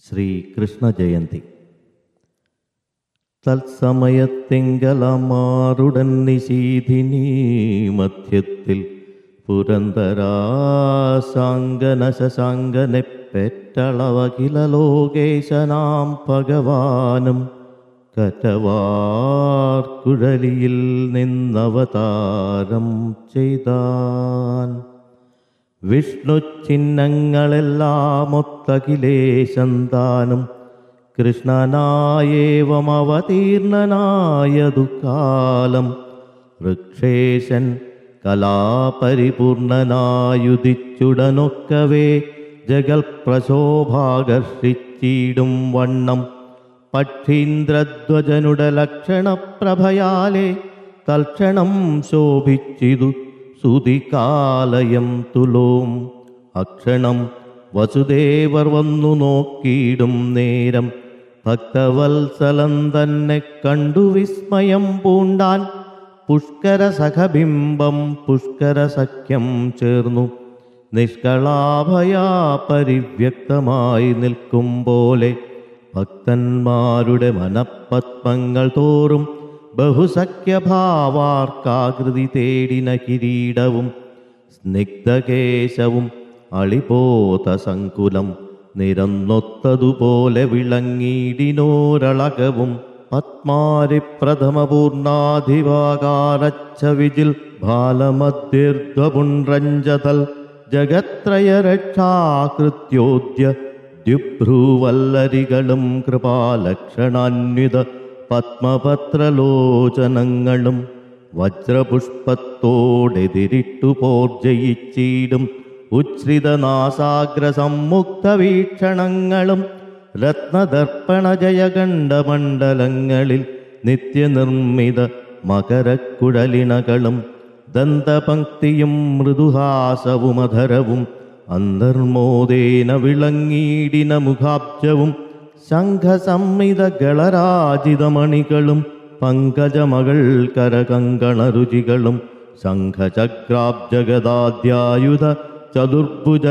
ശ്രീകൃഷ്ണജയന്തി തത്സമയത്തെങ്കലമാറുടൻ നിശീധിനി മധ്യത്തിൽ പുരന്തരാശാങ്കന ശശാങ്കനെ പെറ്റളവകില ലോകേശനാം ഭഗവാനും കറ്റവാർക്കുഴലിയിൽ നിന്നവതാരം ചെയ്താൻ വിഷ്ണു ചിഹ്നങ്ങളെല്ലാം ഒത്തഖിലേശന്താനും കൃഷ്ണനായേവമവതീർണനായതു കാലം വൃക്ഷേശൻ കലാപരിപൂർണനായുദിച്ചുടനൊക്കവേ ജഗൽപ്രശോഭാകർഷിച്ചിടും വണ്ണം പക്ഷീന്ദ്രധ്വജനുട ലക്ഷണപ്രഭയാലെ തൽക്ഷണം ശോഭിച്ചിതു സുതികാലയം തുലോം അക്ഷണം വസുദേവർ വന്നു നോക്കിയിടും നേരം ഭക്തവത്സലം തന്നെ കണ്ടു വിസ്മയം പൂണ്ടാൻ പുഷ്കര സഖബിംബം പുഷ്കര സഖ്യം ചേർന്നു നിഷ്കളാഭയാ പരിവ്യക്തമായി നിൽക്കും പോലെ ഭക്തന്മാരുടെ മനപ്പത്മങ്ങൾ തോറും ബഹുസഖ്യഭാവാർക്കാകൃതി തേടിന കിരീടവും സ്നിഗ്ധകേശവും അളിപോത സങ്കുലം നിരന്നൊത്തതുപോലെ വിളങ്ങിയിടിനോരളകവും പത്മാരി പ്രഥമപൂർണാധിവാകാരച്ഛ വിജിൽ ബാലമദ്യർധ്വപുണ്ട്രഞ്ജതൽ ജഗത്രയരക്ഷാകൃത്യോദ്യ ദ്യുഭ്രൂവല്ലരികളും കൃപാലക്ഷണാന്വിത പത്മപത്രലോചനങ്ങളും വജ്രപുഷ്പത്തോടെതിരിട്ടു പോർജയിച്ചിടും ഉച്ഛ്രിതനാസാഗ്രസമ്മുക്ത വീക്ഷണങ്ങളും രത്നദർപ്പണ ജയഗണ്ഡമണ്ഡലങ്ങളിൽ നിത്യനിർമ്മിത മകരക്കുഴലിണകളും ദന്തപങ്ക്തിയും മൃദുഹാസവുമധരവും അന്തർമോദേന വിളങ്ങിയിടിന മുഖാബ്ജവും ശംഖസംമിത ഗളരാജിതമണികളും പങ്കജമകൾ കരകങ്കണരുചികളും ശംഖചക്രാബ്ജഗദാദ്യായുധ ചതുർഭുജ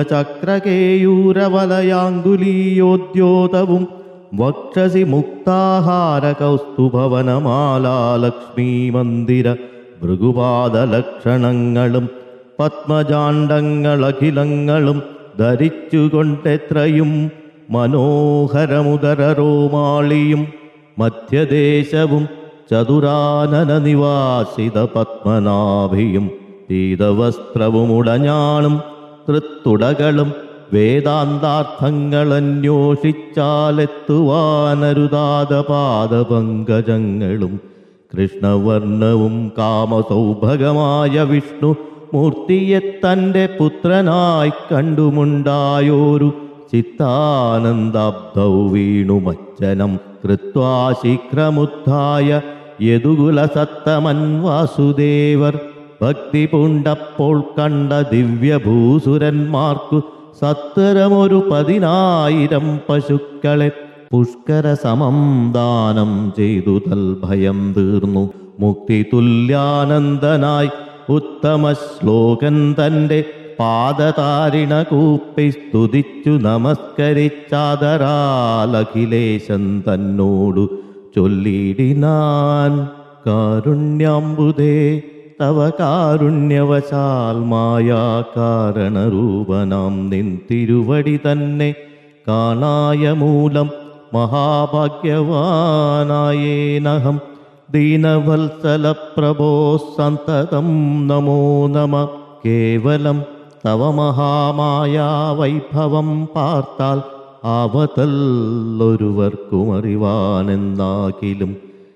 ചക്രകേയൂരവലയാങ്കുലീയോദ്യോതവും വക്ഷസി മുക്താഹാര കൗസ്തുഭവനമാലാലക്ഷ്മീ മന്ദിര ഭൃഗുപാദലക്ഷണങ്ങളും പത്മജാണ്ഡങ്ങളഖിലങ്ങളും ധരിച്ചുകൊണ്ടെത്രയും മനോഹരമുദരരോമാളിയും മധ്യദേശവും ചതുരാനന നിവാസിത പത്മനാഭിയും പീതവസ്ത്രവുമുടഞ്ഞാളും തൃത്തുടകളും വേദാന്താർത്ഥങ്ങളന്വേഷിച്ചാലെത്തുവാനരുതാത പാദപങ്കജങ്ങളും കൃഷ്ണവർണവും കാമസൗഭഗമായ വിഷ്ണു മൂർത്തിയെ തൻ്റെ പുത്രനായി കണ്ടുമുണ്ടായോരു ചിത്താനന്ദാബ്ധൗ വീണു മജ്ജനം കൃത്വാ ശീഘ്രമുദ്ധായ യദുകുലസത്തമൻ വാസുദേവർ ഭക്തി പൂണ്ടപ്പോൾ കണ്ട ദിവ്യഭൂസുരന്മാർക്കു സത്വരമൊരു പതിനായിരം പശുക്കളെ പുഷ്കര സമം ദാനം ചെയ്തു തൽഭയം തീർന്നു മുക്തി തുല്യാനന്ദനായി ഉത്തമ ശ്ലോകൻ തൻ്റെ പാദതാരിണ കൂപ്പി സ്തുതിച്ചു നമസ്കരിച്ചാദരാലഖിലേശൻ തന്നോടു ചൊല്ലിടിനാൻ കാരുണ്യാംബുദേ തവ കാരുണ്യവശാൽ മായാ കാരണരൂപനാം നിൻ തിരുവടി തന്നെ കാണായ മൂലം മഹാഭാഗ്യവാനായേനഹം ദീനവത്സല പ്രഭോ സന്തതം നമോ നമ കേവലം തവ മഹാമായ വൈഭവം പാർത്താൽ ആവതല്ലൊരുവർക്കും അറിവാനെന്നാകിലും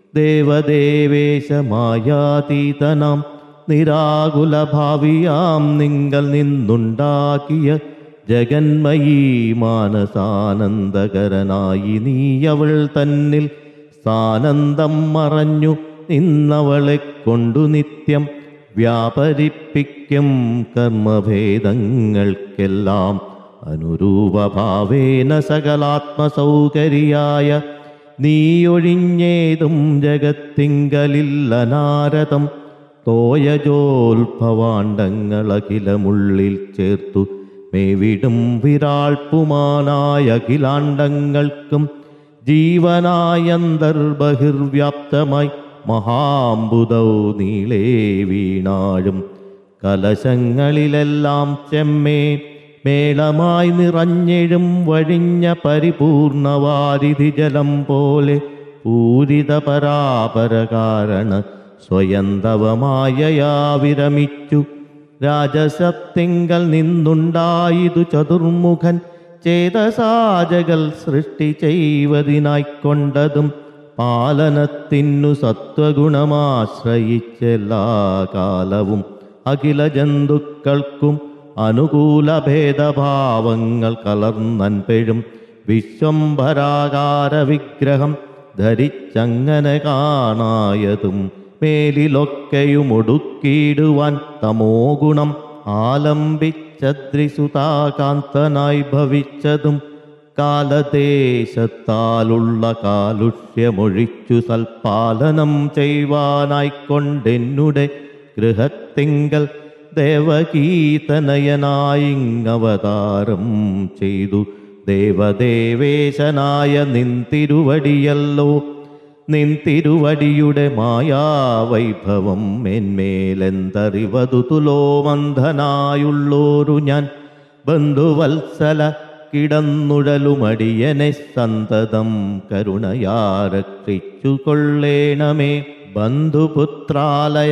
ദേവദേവേശമായാതീതനാം നിരാകുലഭാവിയാം നിങ്ങൾ നിന്നുണ്ടാക്കിയ ജഗന്മയീ മാനസാനന്ദകരനായി നീയവൾ തന്നിൽ സാനന്ദം മറഞ്ഞു നിന്നവളെ കൊണ്ടു നിത്യം വ്യാപരിപ്പിക്കും കർമ്മഭേദങ്ങൾക്കെല്ലാം അനുരൂപഭാവേന സകലാത്മസൗകര്യായ നീയൊഴിഞ്ഞേതും ജഗത്തിങ്കലില്ല നാരദം തോയജോത്ഭവാണ്ടങ്ങളഖിലമുള്ളിൽ ചേർത്തു മേവിടും വിരാൾപ്പുമാനായ അഖിലാണ്ടങ്ങൾക്കും ജീവനായ അന്തർബഹിർവ്യാപ്തമായി മഹാംബുദൗ നീളേ വീണാഴും കലശങ്ങളിലെല്ലാം ചെമ്മേ മേളമായി നിറഞ്ഞെഴും വഴിഞ്ഞ പരിപൂർണവാരിധി ജലം പോലെ പൂരിത പരാപരകാരണ സ്വയന്തവമായയാ വിരമിച്ചു രാജസത്തിങ്കൽ നിന്നുണ്ടായിതു ചതുർമുഖൻ ചേതസാജകൾ സൃഷ്ടി ചെയ്വതിനായിക്കൊണ്ടതും പാലനത്തിനു സത്വഗുണമാശ്രയിച്ചെല്ലാ കാലവും അഖില ജന്തുക്കൾക്കും അനുകൂല ഭേദഭാവങ്ങൾ കലർന്നൻപെഴും വിശ്വംഭരാകാര വിഗ്രഹം ധരിച്ചങ്ങനെ കാണായതും മേലിലൊക്കെയും ഒടുക്കിയിടുവാൻ തമോ ഗുണം ആലംബിച്ചദ്രിസുതാകാന്തനായി ഭവിച്ചതും കാലദേശത്താലുള്ള കാലുഷ്യമൊഴിച്ചു സൽപാലനം ചെയ്യുവാനായിക്കൊണ്ടെന്നുടെ ഗൃഹത്തിങ്കൽ ദേവകീതനയനായിങ്ങവതാരം ചെയ്തു ദേവദേവേശനായ നിന്തിരുവടിയല്ലോ നിന്തിരുവടിയുടെ മായാവൈഭവം മേന്മേലെന്തറിവതു തുലോമന്ധനായുള്ളോരു ഞാൻ ബന്ധുവത്സല കിടന്നുഴലുമടിയനെ സന്തതം കരുണയാ രക്ഷിച്ചു കൊള്ളേണമേ ബന്ധുപുത്രാലയ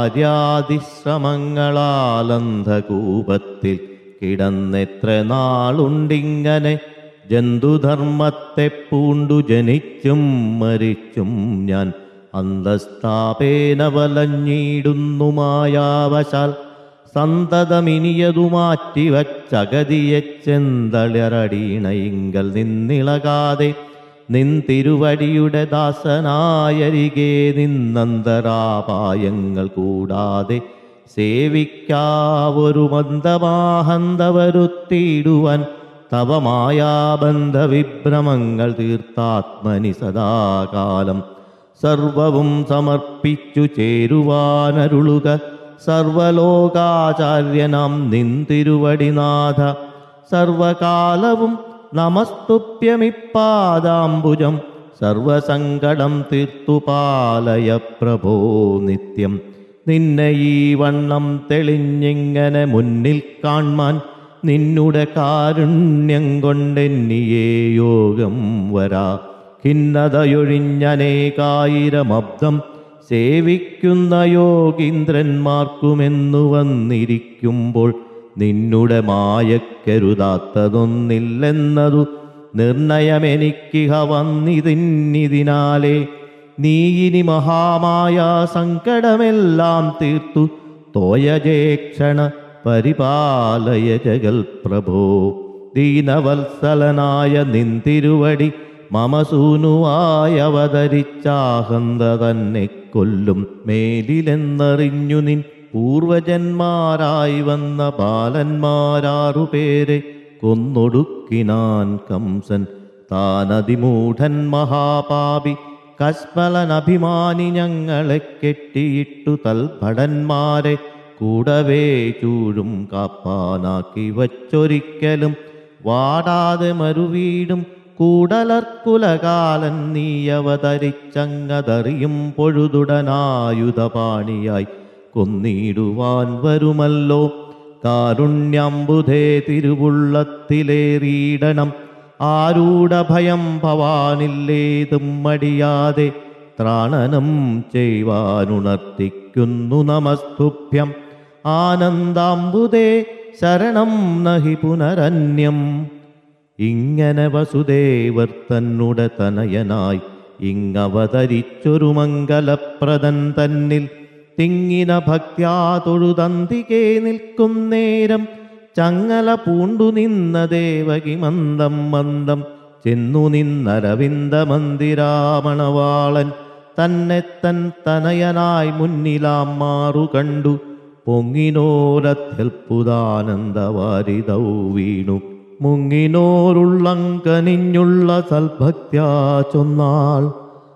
ഭാര്യാതിശ്രമങ്ങളാലന്ധകൂപത്തിൽ കിടന്നെത്ര നാളുണ്ടിങ്ങനെ ജന്തുധർമ്മത്തെ പൂണ്ടു ജനിച്ചും മരിച്ചും ഞാൻ അന്തസ്ഥാപേന വലഞ്ഞിടുന്നു മായാവശാൽ സന്തതമിനിയതു മാറ്റിവച്ചഗതിയെ ചെന്തളറടീണയിങ്കൽ നിന്നിളകാതെ നിൻ തിരുവടിയുടെ ദാസനായരികെ നിന്നന്തരാപായങ്ങൾ കൂടാതെ സേവിക്കാവൊരു മന്ദമാഹന്ത വരുത്തിയിടുവാൻ തവമായാബന്ധവിഭ്രമങ്ങൾ തീർത്താത്മനി സദാകാലം സർവവും സമർപ്പിച്ചു ചേരുവാനരുളുക സർവലോകാചാര്യനാം നിന്തിരുവടിനാഥ സർവകാലവും നമസ്തുഭ്യമിപ്പാദാംബുജം സർവസങ്കടം തീർത്തുപാലയ പ്രഭോ നിത്യം നിന്നെ ഈ വണ്ണം തെളിഞ്ഞിങ്ങനെ മുന്നിൽ കാൺമാൻ നിന്നുടെ കാരുണ്യം കൊണ്ടെന്നിയേ യോഗം വരാ ഖിന്നതയൊഴിഞ്ഞനേകായിരമബ്ദം സേവിക്കുന്ന യോഗീന്ദ്രന്മാർക്കുമെന്നു വന്നിരിക്കുമ്പോൾ നിന്നുടെ മായക്കരുതാത്തതൊന്നില്ലെന്നതു നിർണയമെനിക്കിഹ വന്നിതിന്നിതിനാലേ നീ ഇനി മഹാമായ സങ്കടമെല്ലാം തീർത്തു തോയജേക്ഷണ പരിപാലയ ജഗൽ പ്രഭോ ദീനവത്സലനായ നിന്തിരുവടി മമസൂനുവായി അവതരിച്ചാഹന്ത തന്നെ കൊല്ലും മേലിലെന്നറിഞ്ഞു നിൻ പൂർവജന്മാരായി വന്ന ബാലന്മാരാറുപേരെ കൊന്നൊടുക്കിനാൻ കംസൻ താനതിമൂഢൻ മഹാപാപി കസ്മലനഭിമാനി ഞങ്ങളെ കെട്ടിയിട്ടു തൽഭടന്മാരെ കൂടവേ ചൂഴും കാപ്പാനാക്കി വച്ചൊരിക്കലും വാടാതെ മറുവീടും കൂടലർക്കുലകാലൻ നീ അവതരിച്ചങ്ങതറിയും പൊഴുതുടനായുധപാണിയായി കൊന്നിടുവാൻ വരുമല്ലോ കാരുണ്യംബുധേ തിരുവുള്ളത്തിലേറിയിടണം ആരൂഢഭയം ഭവാനില്ലേതും മടിയാതെ ത്രാണനം ചെയ്യുവാനുണർത്തിക്കുന്നു നമസ്തുഭ്യം ആനന്ദാംബുദേ ശരണം നഹി പുനരന്യം ഇങ്ങനെ വസുദേവർ തന്നുടെ തനയനായി ഇങ്ങവതരിച്ചൊരു മംഗലപ്രദൻ തന്നിൽ തിങ്ങിന ഭക്യാ തൊഴുതന്തികെ നിൽക്കും നേരം ചങ്ങല പൂണ്ടു നിന്ന ദേവകി മന്ദം മന്ദം ചെന്നു നിന്നരവിന്ദ മന്ദിരാമണവാളൻ തന്നെ തൻ തനയനായി മുന്നിലാം മാറു കണ്ടു പൊങ്ങിനോരത്യൽപുതാനന്ദവാരിതൗ വീണു മുങ്ങിനോരുള്ളങ്കനിഞ്ഞുള്ള സൽഭക്ത്യാ ചൊന്നാൾ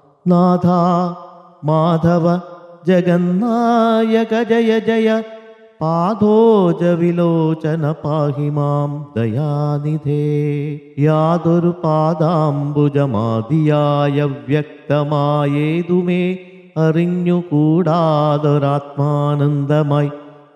നാഥ മാധവ ജഗന്നായക ജയ ജയ പാദോജവിലോചന പാഹി മാം ദയാനിധേ യാതൊരു പാദാംബുജമാതിയായ വ്യക്തമായേതുമേ അറിഞ്ഞുകൂടാതൊരാത്മാനന്ദമായി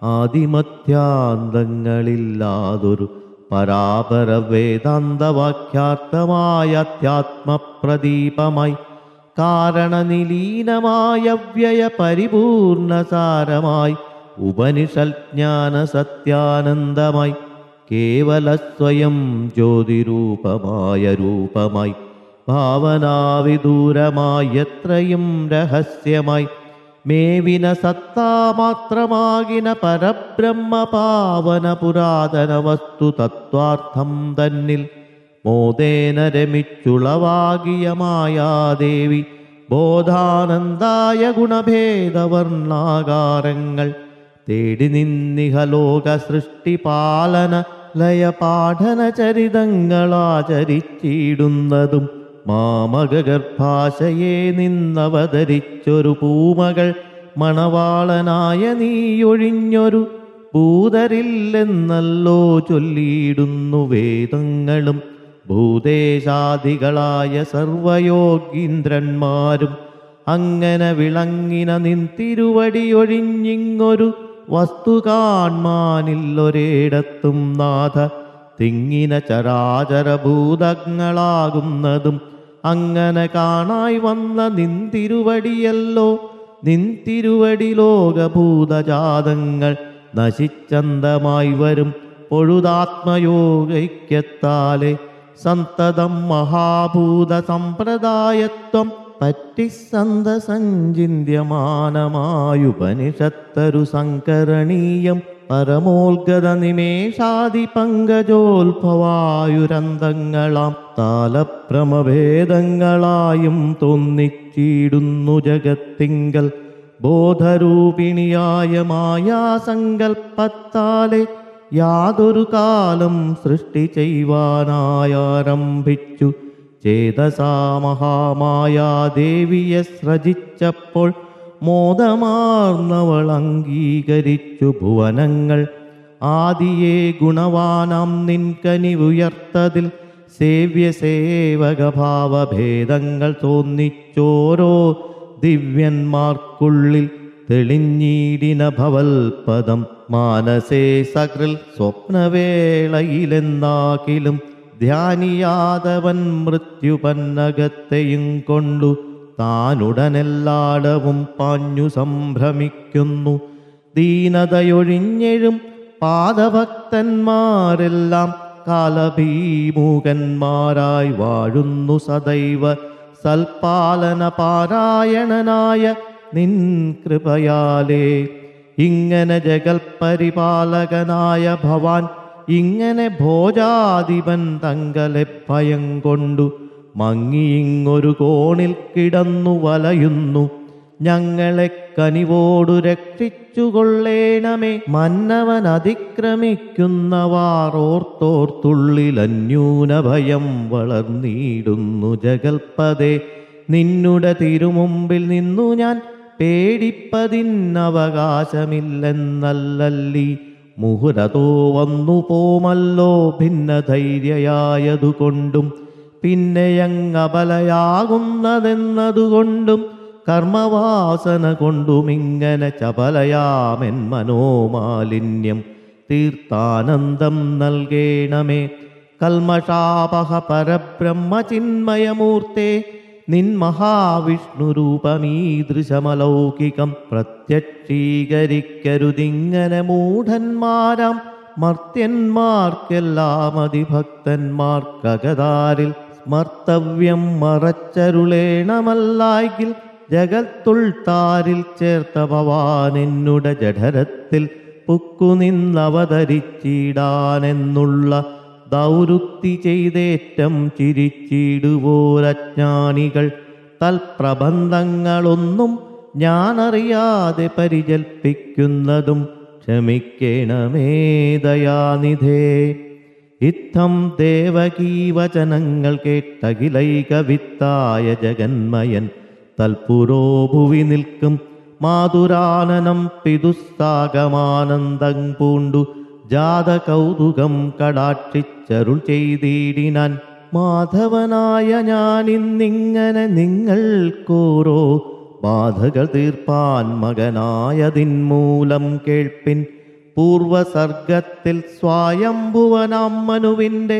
ആദിമധ്യാന്തങ്ങളില്ലാതൊരു പരാപര വേദാന്തവാക്യാർത്ഥമായ അധ്യാത്മപ്രദീപമായി കാരണനിലീനമായ വ്യയ പരിപൂർണസാരമായി ഉപനിഷജ്ഞാന സത്യാനന്ദമായി കേവല സ്വയം ജ്യോതിരൂപമായ രൂപമായി ഭാവനാവിദൂരമായി എത്രയും രഹസ്യമായി മേവിന സത്താമാത്രമാകിന പരബ്രഹ്മ പാവന പുരാതന വസ്തു തത്വാർത്ഥം തന്നിൽ മോദേന രമിച്ചുളവാകിയ മായാദേവി ബോധാനന്ദായ ഗുണഭേദവർണ്ണാകാരങ്ങൾ തേടി നിന്നിഹലോക സൃഷ്ടിപാലന ലയപാഠന ചരിതങ്ങളാചരിച്ചിടുന്നതും മാമകഗർഭാശയെ നിന്നവതരിച്ചൊരു പൂമകൾ മണവാളനായ നീയൊഴിഞ്ഞൊരു ഭൂതരില്ലെന്നല്ലോ ചൊല്ലിയിടുന്നു വേദങ്ങളും ഭൂതേശാദികളായ സർവയോഗീന്ദ്രന്മാരും അങ്ങനെ വിളങ്ങിന നിൻ തിരുവടിയൊഴിഞ്ഞിങ്ങൊരു വസ്തു കാൺമാനില്ലൊരിടത്തും നാഥ തിങ്ങിന ചരാചരഭൂതങ്ങളാകുന്നതും അങ്ങനെ കാണായി വന്ന നിൻ തിരുവടിയല്ലോ നിൻ തിരുവടി ലോകഭൂതജാതങ്ങൾ നശിച്ചന്തമായി വരും പൊഴുതാത്മയോഗൈക്യത്താലെ സന്തതം മഹാഭൂത സമ്പ്രദായത്വം പറ്റിസന്ത സഞ്ചിന്യമാനമായുപനിഷത്തരു സങ്കരണീയം പരമോത്ഗത നിമേഷാദി പങ്കജോത്ഭവായുരന്തങ്ങളാം താലപ്രമഭേദങ്ങളായും തോന്നിച്ചിടുന്നു ജഗത്തിങ്കൽ ബോധരൂപിണിയായ മായാസങ്കൽപ്പത്താലെ യാതൊരു കാലം സൃഷ്ടി ചെയ്യുവാനായാരംഭിച്ചു ചേതസാ മഹാമായാദേവിയെ സ്രജിച്ചപ്പോൾ മോദമാർന്നവൾ അംഗീകരിച്ചു ഭുവനങ്ങൾ ആദിയെ ഗുണവാനാം നിൻകനിവുയർത്തതിൽ സേവ്യ സേവകഭാവഭേദങ്ങൾ തോന്നിച്ചോരോ ദിവ്യന്മാർക്കുള്ളിൽ തെളിഞ്ഞീടിന ഭവൽപദം മാനസേ സകൃൽ സ്വപ്നവേളയിലെന്നാകിലും ധ്യാനിയാതവൻ മൃത്യുപന്നകത്തെയും കൊണ്ടു താനുടനെല്ലാടവും പാഞ്ഞു സംഭ്രമിക്കുന്നു ദീനതയൊഴിഞ്ഞെഴും പാദഭക്തന്മാരെല്ലാം കാലഭീമുഖന്മാരായി വാഴുന്നു സദൈവ സൽപാലന പാരായണനായ നിൻ കൃപയാലേ ഇങ്ങനെ ജഗൽപരിപാലകനായ ഭവാൻ ഇങ്ങനെ ഭോജാധിപൻ തങ്കലെ ഭയം കൊണ്ടു മങ്ങിയിങ്ങൊരു കോണിൽ കിടന്നു വലയുന്നു ഞങ്ങളെ കനിവോടു രക്ഷിച്ചുകൊള്ളേണമേ മന്നവൻ അതിക്രമിക്കുന്നവാറോർത്തോർത്തുള്ളിൽ അന്യൂന ഭയം വളർന്നിടുന്നു ജഗൽപദേ നിന്നുടെ തിരുമുമ്പിൽ നിന്നു ഞാൻ പേടിപ്പതിനവകാശമില്ലെന്നല്ലല്ലി മുഹുരതോ വന്നു പോമല്ലോ ഭിന്നധൈര്യയായതുകൊണ്ടും പിന്നെയങ്ങബലയാകുന്നതെന്നതുകൊണ്ടും കർമ്മവാസന കൊണ്ടുമിങ്ങനെ ചപലയാമെൻ മനോമാലിന്യം തീർത്ഥാനന്ദം നൽകേണമേ കൽമഷാപഹ പരബ്രഹ്മചിന്മയമൂർത്തേ നിൻ മഹാവിഷ്ണുരൂപമീദൃശമലൗകികം പ്രത്യക്ഷീകരിക്കരുതിങ്ങനെ മൂഢന്മാരാം മർത്യന്മാർക്കെല്ലാം അതിഭക്തന്മാർക്കകതാരിൽ സ്മർത്തവ്യം മറച്ചരുളേണമല്ലായെങ്കിൽ ജഗത്തുൾത്താരിൽ ചേർത്ത ഭവാൻ എന്നുടെ ജഠരത്തിൽ പുക്കുനിന്നവതരിച്ചിടാനെന്നുള്ള ദൗരുക്തി ചെയ്തേറ്റം ചിരിച്ചിടുവോരജ്ഞാനികൾ തൽപ്രബന്ധങ്ങളൊന്നും ഞാനറിയാതെ പരിജൽപ്പിക്കുന്നതും ക്ഷമിക്കണമേ ദയാനിധേ ഇത്തം ദേവകീവചനങ്ങൾ കേട്ടകിലൈക വിത്തായ ജഗന്മയൻ തൽപുരോഭുവി നിൽക്കും മാതുരാനനം പിതുസ്താകമാനന്ദം പൂണ്ടു ജാത കൗതുകം കടാക്ഷിച്ചരുൾ ചെയ്തിടിനാൻ മാധവനായ ഞാനിന്നിങ്ങനെ നിങ്ങൾക്കോരോ ബാധകൾ തീർപ്പാൻ മകനായതിൻ മൂലം കേൾപ്പിൻ പൂർവസർഗത്തിൽ സ്വായംഭുവനാം മനുവിൻ്റെ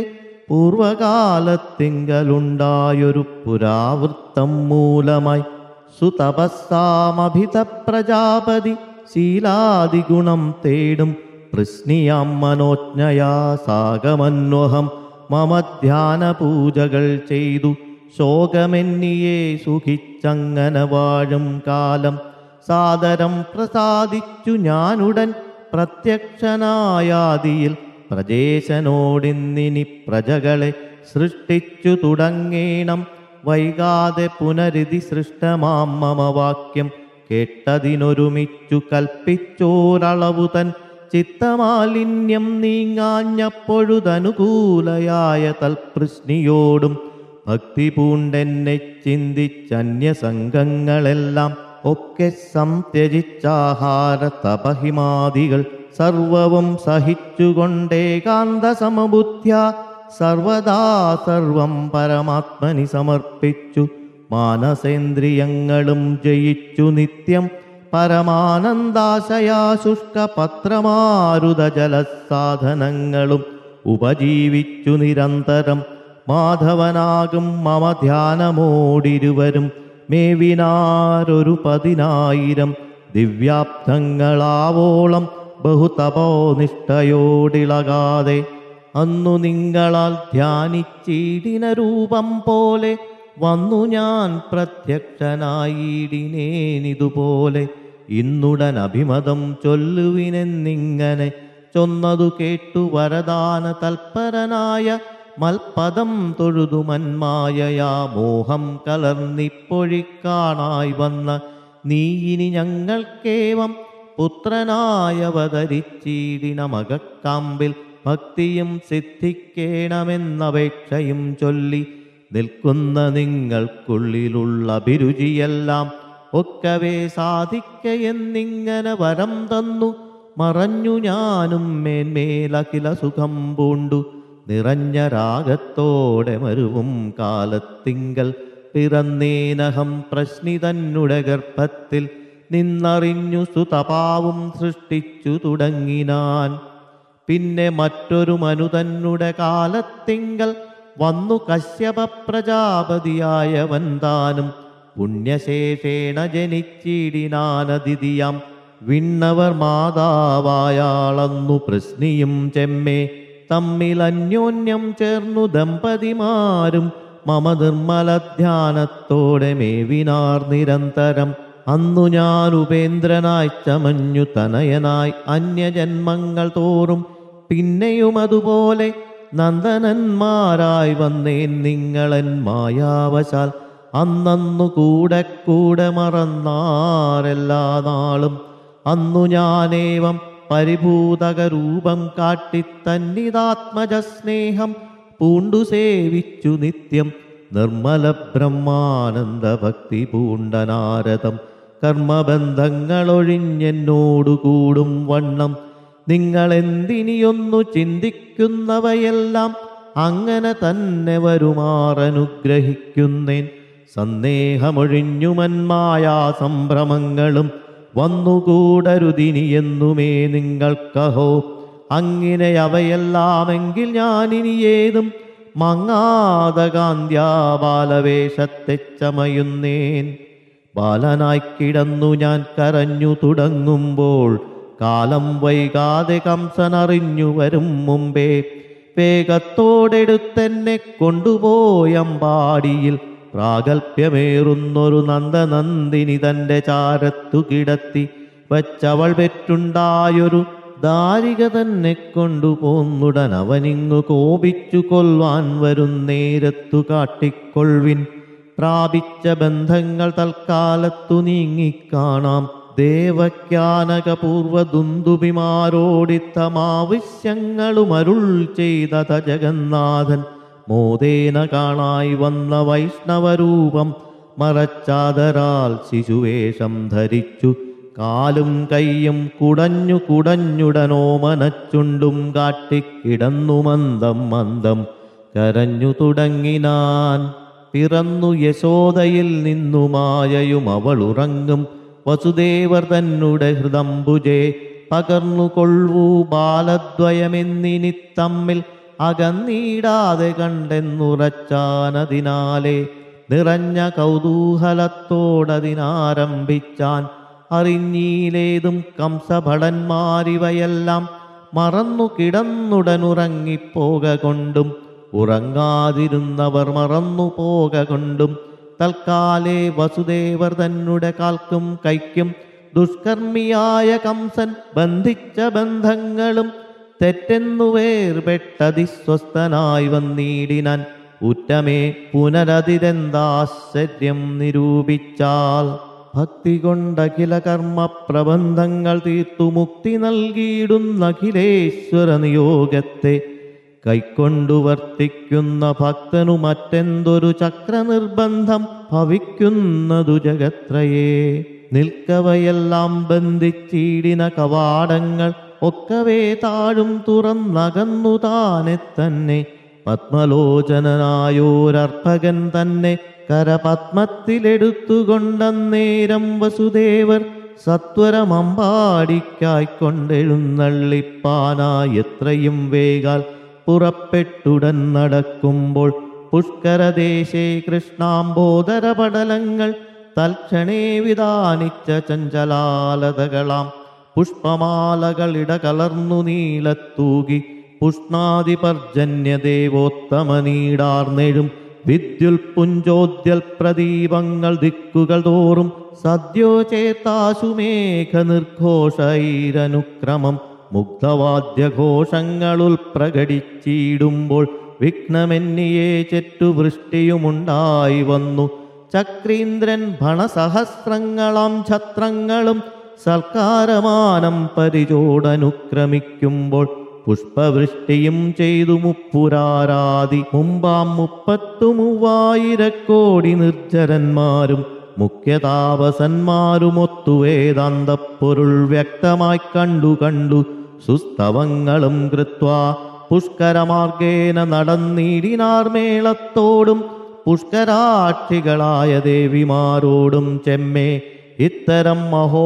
പൂർവകാലത്തിങ്കലുണ്ടായൊരു പുരാവൃത്തം മൂലമായി സുതപസ്സാമഭിത പ്രജാപതി ശീലാദിഗുണം തേടും പ്രശ്നിയാം മനോജ്ഞയാ സാഗമന്വഹം മമ ധ്യാന പൂജകൾ ചെയ്തു ശോകമെന്നിയെ സുഖിച്ചങ്ങനെ വാഴും കാലം സാദരം പ്രസാദിച്ചു ഞാനുടൻ പ്രത്യക്ഷനായാദിയിൽ പ്രജേശനോടിന്നിനി പ്രജകളെ സൃഷ്ടിച്ചു തുടങ്ങേണം വൈകാതെ പുനരിതി സൃഷ്ടമാം മമ വാക്യം കേട്ടതിനൊരുമിച്ചു കൽപ്പിച്ചോരളവു തൻ ചിത്തമാലിന്യം നീങ്ങാഞ്ഞപ്പൊഴുതനുകൂലയായ തൽപ്രശ്നിയോടും ഭക്തി പൂണ്ടെന്നെ ചിന്തിച്ചന്യസംഘങ്ങളെല്ലാം ഒക്കെ സംത്യജിച്ചാഹാര തപഹിമാദികൾ സർവവും സഹിച്ചുകൊണ്ടേകാന്ത സമബുദ്ധ്യ സർവദാ സർവം പരമാത്മനി സമർപ്പിച്ചു മാനസേന്ദ്രിയങ്ങളും ജയിച്ചു നിത്യം പരമാനന്ദാശയാ ശുഷ്ക പത്രമാരുത ജലസാധനങ്ങളും ഉപജീവിച്ചു നിരന്തരം മാധവനാകും മമ ധ്യാനമോടിരുവരും മേവിനാരൊരു പതിനായിരം ദിവ്യാബ്ദങ്ങളാവോളം ബഹുതപോനിഷ്ഠയോടിളകാതെ അന്നു നിങ്ങളാൽ ധ്യാനിച്ചീടിന രൂപം പോലെ വന്നു ഞാൻ പ്രത്യക്ഷനായിടിനേനിതുപോലെ ഇന്നുടൻ അഭിമതം ചൊല്ലുവിനെന്നിങ്ങനെ ചൊന്നതു കേട്ടു വരദാന തൽപരനായ മൽപദം തൊഴുതു മന്മായയാ മോഹം കലർന്നിപ്പൊഴിക്കാണായി വന്ന നീ ഇനി ഞങ്ങൾക്കേവം പുത്രനായവതരിച്ചീടിന മകക്കാമ്പിൽ ഭക്തിയും സിദ്ധിക്കേണമെന്നപേക്ഷയും ചൊല്ലി നിൽക്കുന്ന നിങ്ങൾക്കുള്ളിലുള്ള അഭിരുചിയെല്ലാം ഒക്കവേ സാധിക്കയെന്നിങ്ങനെ വരം തന്നു മറഞ്ഞു ഞാനും മേന്മേലഖില സുഖം പൂണ്ടു നിറഞ്ഞ രാഗത്തോടെ മരുവും കാലത്തിങ്കൽ പിറന്നേനഹം പ്രശ്നി തന്നുടെ ഗർഭത്തിൽ നിന്നറിഞ്ഞു സുതപാവും സൃഷ്ടിച്ചു തുടങ്ങിനാൻ പിന്നെ മറ്റൊരു മനു തന്നുടെ കാലത്തിങ്കൽ വന്നു കശ്യപ പ്രജാപതിയായവൻ താനും പുണ്യശേഷേണ ജനിച്ചിടിനാനദിതിയാം വിണ്ണവർ മാതാവായാളന്നു പ്രശ്നിയും ചെമ്മേ തമ്മിൽ അന്യോന്യം ചേർന്നു ദമ്പതിമാരും മമ നിർമ്മല ധ്യാനത്തോടെ മേവിനാർ നിരന്തരം അന്നു ഞാൻ ഉപേന്ദ്രനായി ചമഞ്ഞു തനയനായി അന്യജന്മങ്ങൾ തോറും പിന്നെയും അതുപോലെ നന്ദനന്മാരായി വന്നേൻ നിങ്ങളൻ മായാവശാൽ അന്നന്നു കൂടെ കൂടെ മറന്നാരെല്ലാ നാളും അന്നു ഞാനേവം പരിഭൂതക രൂപം കാട്ടി തന്നിതാത്മജ സ്നേഹം പൂണ്ടു സേവിച്ചു നിത്യം നിർമ്മല ബ്രഹ്മാനന്ദ ഭക്തി പൂണ്ടനാരദം കർമ്മബന്ധങ്ങളൊഴിഞ്ഞെന്നോടു കൂടും വണ്ണം നിങ്ങളെന്തിനിയൊന്നു ചിന്തിക്കുന്നവയെല്ലാം അങ്ങനെ തന്നെ വരുമാറനുഗ്രഹിക്കുന്നേൻ സന്ദേഹമൊഴിഞ്ഞുമന്മായാ സംഭ്രമങ്ങളും വന്നുകൂടരുതിനി എന്നുമേ നിങ്ങൾക്കഹോ അങ്ങനെ അവയെല്ലാമെങ്കിൽ ഞാനിനി ഏതും മങ്ങാതകാന്ത്യാ ബാലവേഷത്തെ ചമയുന്നേൻ ബാലനായി കിടന്നു ഞാൻ കരഞ്ഞു തുടങ്ങുമ്പോൾ കാലം വൈകാതെ കംസനറിഞ്ഞു വരും മുമ്പേ വേഗത്തോടെടുത്തെന്നെ കൊണ്ടുപോയമ്പാടിയിൽ പ്രാഗൽഭ്യമേറുന്നൊരു നന്ദനന്ദിനി തൻ്റെ ചാരത്തു കിടത്തി വച്ചവൾ പെറ്റുണ്ടായൊരു ദാരിക തന്നെ കൊണ്ടുപോന്നുടൻ അവനിങ്ങു കോപിച്ചു കൊല്ലുവാൻ വരുന്നേരത്തു കാട്ടിക്കൊൾവിൻ പ്രാപിച്ച ബന്ധങ്ങൾ തൽക്കാലത്തു നീങ്ങിക്കാണാം ദേവജ്ഞാനകപൂർവദുന്ദുബിമാരോടിത്തമാവശ്യങ്ങളും അരുൾ ചെയ്തത ജഗന്നാഥൻ മോദേന കാണായി വന്ന വൈഷ്ണവരൂപം മറച്ചാദരാൽ ശിശുവേഷം ധരിച്ചു കാലും കൈയും കുടഞ്ഞു കുടഞ്ഞുടനോമനച്ചുണ്ടും കാട്ടിക്കിടന്നു മന്ദം മന്ദം കരഞ്ഞു തുടങ്ങിനാൻ പിറന്നു യശോദയിൽ നിന്നു മായയും അവൾ ഉറങ്ങും വസുദേവർ തന്നുടെ ഹൃദംബുജെ പകർന്നു കൊള്ളൂ ബാലദ്വയമെന്നിനി തമ്മിൽ അകന്നീടാതെ കണ്ടെന്നുറച്ചാനതിനാലെ നിറഞ്ഞ കൗതൂഹലത്തോടതിനാരംഭിച്ചാൻ അറിഞ്ഞീലേതും കംസഭടന്മാരിവയെല്ലാം മറന്നു കിടന്നുടനുറങ്ങിപ്പോക കൊണ്ടും ഉറങ്ങാതിരുന്നവർ മറന്നു പോക കൊണ്ടും തൽക്കാലേ വസുദേവർ തന്നെ കാൽക്കും കൈക്കും ദുഷ്കർമ്മിയായ കംസൻ ബന്ധിച്ച ബന്ധങ്ങളും തെറ്റെന്നു വേർപെട്ടതിസ്വസ്ഥനായി വന്നീടിനാൻ ഉറ്റമേ പുനരതിരെന്താശ്ചര്യം നിരൂപിച്ചാൽ ഭക്തി കൊണ്ടഖില കർമ്മ പ്രബന്ധങ്ങൾ തീർത്തു മുക്തി നൽകിയിടുന്ന അഖിലേശ്വര നിയോഗത്തെ കൈക്കൊണ്ടു വർത്തിക്കുന്ന ഭക്തനു മറ്റെന്തൊരു ചക്രനിർബന്ധം ഭവിക്കുന്നതു ജഗത്രയേ നിൽക്കവയെല്ലാം ബന്ധിച്ചീടിന കവാടങ്ങൾ ഒക്കവേ താഴും തുറന്നകന്നു താനെ തന്നെ പത്മലോചനായോരർഭകൻ തന്നെ കരപത്മത്തിലെടുത്തുകൊണ്ടന്നേരം വസുദേവർ സത്വരമമ്പാടിക്കായ്ക്കൊണ്ടെഴുന്നള്ളിപ്പാനായി എത്രയും വേഗാൽ പുറപ്പെട്ടുടൻ നടക്കുമ്പോൾ പുഷ്കരദേശേ കൃഷ്ണാംബോധര പടലങ്ങൾ തൽക്ഷണേ വിധാനിച്ച ചഞ്ചലാലതകളാം പുഷ്പമാലകൾ ഇടകലർന്നു നീലത്തൂകി പുഷ്ണാതിപർജന്യദേവോത്തമനീടാർന്നെഴും വിദ്യുൽ പുഞ്ചോദ്യൽ പ്രദീപങ്ങൾ ദിക്കുകൾ തോറും സദ്യോ ചേത്താശുമേഘ നിർഘോഷൈരനുക്രമം മുഗ്ധവാദ്യഘോഷങ്ങളുൾ പ്രകടിച്ചിടുമ്പോൾ വിഘ്നമെന്നിയെ ചെറ്റുവൃഷ്ടിയുമുണ്ടായി വന്നു ചക്രീന്ദ്രൻ ഭണസഹസ്രങ്ങളാം ഛത്രങ്ങളും സൽക്കാരമാനം പരിചോടനുക്രമിക്കുമ്പോൾ പുഷ്പവൃഷ്ടിയും ചെയ്തു മുപ്പുരാരാതി മുമ്പാം മുപ്പത്തു മൂവായിരക്കോടി നിർജ്ജരന്മാരും മുഖ്യതാപസന്മാരുമൊത്തു വേദാന്തപ്പൊരുൾ വ്യക്തമായി കണ്ടു കണ്ടു സുസ്തവങ്ങളും കൃത്വാ പുഷ്കരമാർഗേന നടന്നീടിനാർ മേളത്തോടും പുഷ്കരാക്ഷികളായ ദേവിമാരോടും ചെമ്മേ ഇത്തരം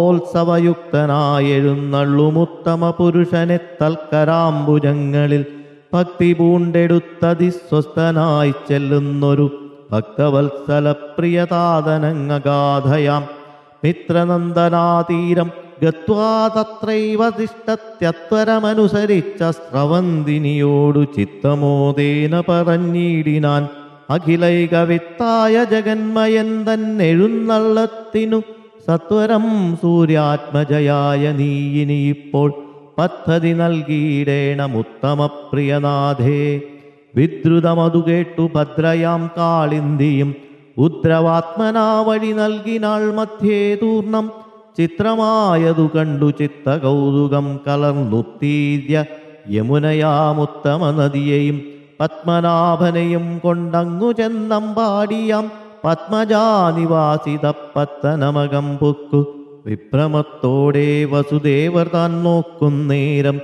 മഹോത്സവയുക്തനായെഴുന്നള്ളുമുത്തമ പുരുഷനെ തൽക്കരാംബുജങ്ങളിൽ ഭക്തി പൂണ്ടെടുത്തതിസ്വസ്ഥനായി ചെല്ലുന്നൊരു ഭക്തവത്സല പ്രിയതാതനങ്ങാധയാം മിത്രനന്ദനാതീരം ഗത്വാ തത്രൈവ തിഷ്ടത്യത്വരമനുസരിച്ച സ്രവന്തിനിയോടു ചിത്തമോദേന പറഞ്ഞിടിനാൻ അഖിലൈകവിത്തായ ജഗന്മയൻ തന്നെഴുന്നള്ളത്തിനു സത്വരം സൂര്യാത്മജയായ നീയിനിയിപ്പോൾ പദ്ധതി നൽകിയിടേണമുത്തമപ്രിയനാഥേ വിദ്രുതമതു കേട്ടു ഭദ്രയാം കാളിന്തിയും ഉദ്രവാത്മനാ വഴി നൽകിനാൾ മധ്യേ തൂർണം ചിത്രമായതു കണ്ടു ചിത്തകൗതുകം കലർന്നുത്തീര്യ യമുനയാമുത്തമ നദിയെയും പത്മനാഭനെയും കൊണ്ടങ്ങു ചെന്നമ്പാടിയാം പത്മജാനിവാസിത പത്തനമകം പൊക്കു വിഭ്രമത്തോടെ വസുദേവർ താൻ നോക്കുന്നേരം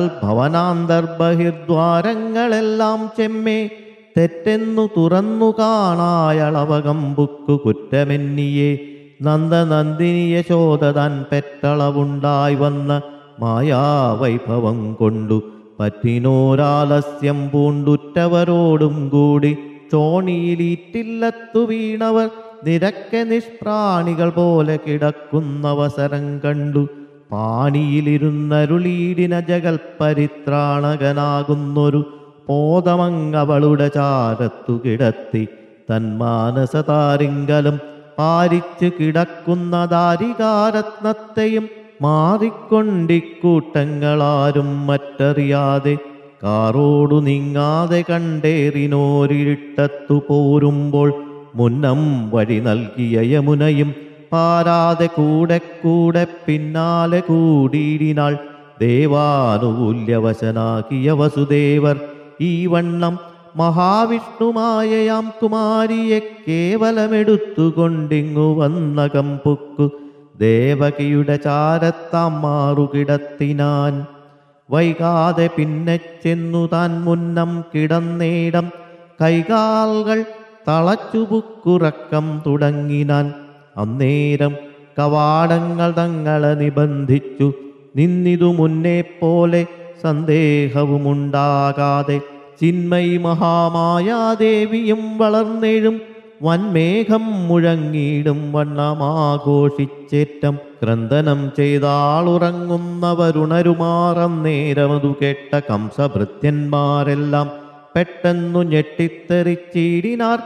തൽഭവനാന്തർബഹിർദ്വാരങ്ങളെല്ലാം ചെമ്മേ തെറ്റെന്നു തുറന്നു കാണായളവകമ്പുക്കു കുറ്റമെന്നിയെ നന്ദനന്ദിനി യശോദതാൻ പെറ്റളവുണ്ടായി വന്ന മായാവൈഭവം കൊണ്ടു പറ്റിനോരാലസ്യം പൂണ്ടുറ്റവരോടും കൂടി ചോണിയിലീറ്റില്ലത്തു വീണവർ നിരക്കെ നിഷ്പ്രാണികൾ പോലെ കിടക്കുന്നവസരം കണ്ടു പാണിയിലിരുന്നരുളീടിന ജഗൽ പരിത്രാണകനാകുന്നൊരു പോതമങ്ങവളുടെ ചാരത്തു കിടത്തി തന്മാനസതാരിങ്കലും പാരിച്ചു കിടക്കുന്ന ദാരികാരത്നത്തെയും മാറിക്കൊണ്ടിക്കൂട്ടങ്ങളാരും മറ്ററിയാതെ കാറോടു നീങ്ങാതെ കണ്ടേറിനോരിട്ടത്തു പോരുമ്പോൾ മുന്നം വഴി നൽകിയ യമുനയും പാരാതെ കൂടെ കൂടെ പിന്നാലെ കൂടിയിടിനാൾ ദേവാനുകൂല്യവശനാക്കിയ വസുദേവർ ഈ വണ്ണം മഹാവിഷ്ണുമായയാം കുമാരിയെ കേവലമെടുത്തുകൊണ്ടിങ്ങു വന്ന കമ്പുക്കു ദേവകിയുടെ ചാരത്താം മാറുകിടത്തിനാൻ വൈകാതെ പിന്നെ ചെന്നു താൻ മുന്നം കിടന്നേടം കൈകാൽകൾ തളച്ചുപുക്കുറക്കം തുടങ്ങിനാൻ അന്നേരം കവാടങ്ങൾ തങ്ങളെ നിബന്ധിച്ചു നിന്നിതു മുന്നേ പോലെ സന്ദേഹവുമുണ്ടാകാതെ ചിന്മയി മഹാമായാദേവിയും വളർന്നെഴും വൻമേഘം മുഴങ്ങിയിടും വണ്ണമാഘോഷിച്ചേറ്റം ക്രന്ദനം ചെയ്താളുറങ്ങുന്നവരുണരുമാറം നേരമതു കേട്ട കംസഭൃത്യന്മാരെല്ലാം പെട്ടെന്നു ഞെട്ടിത്തെറിച്ചിടിനാർ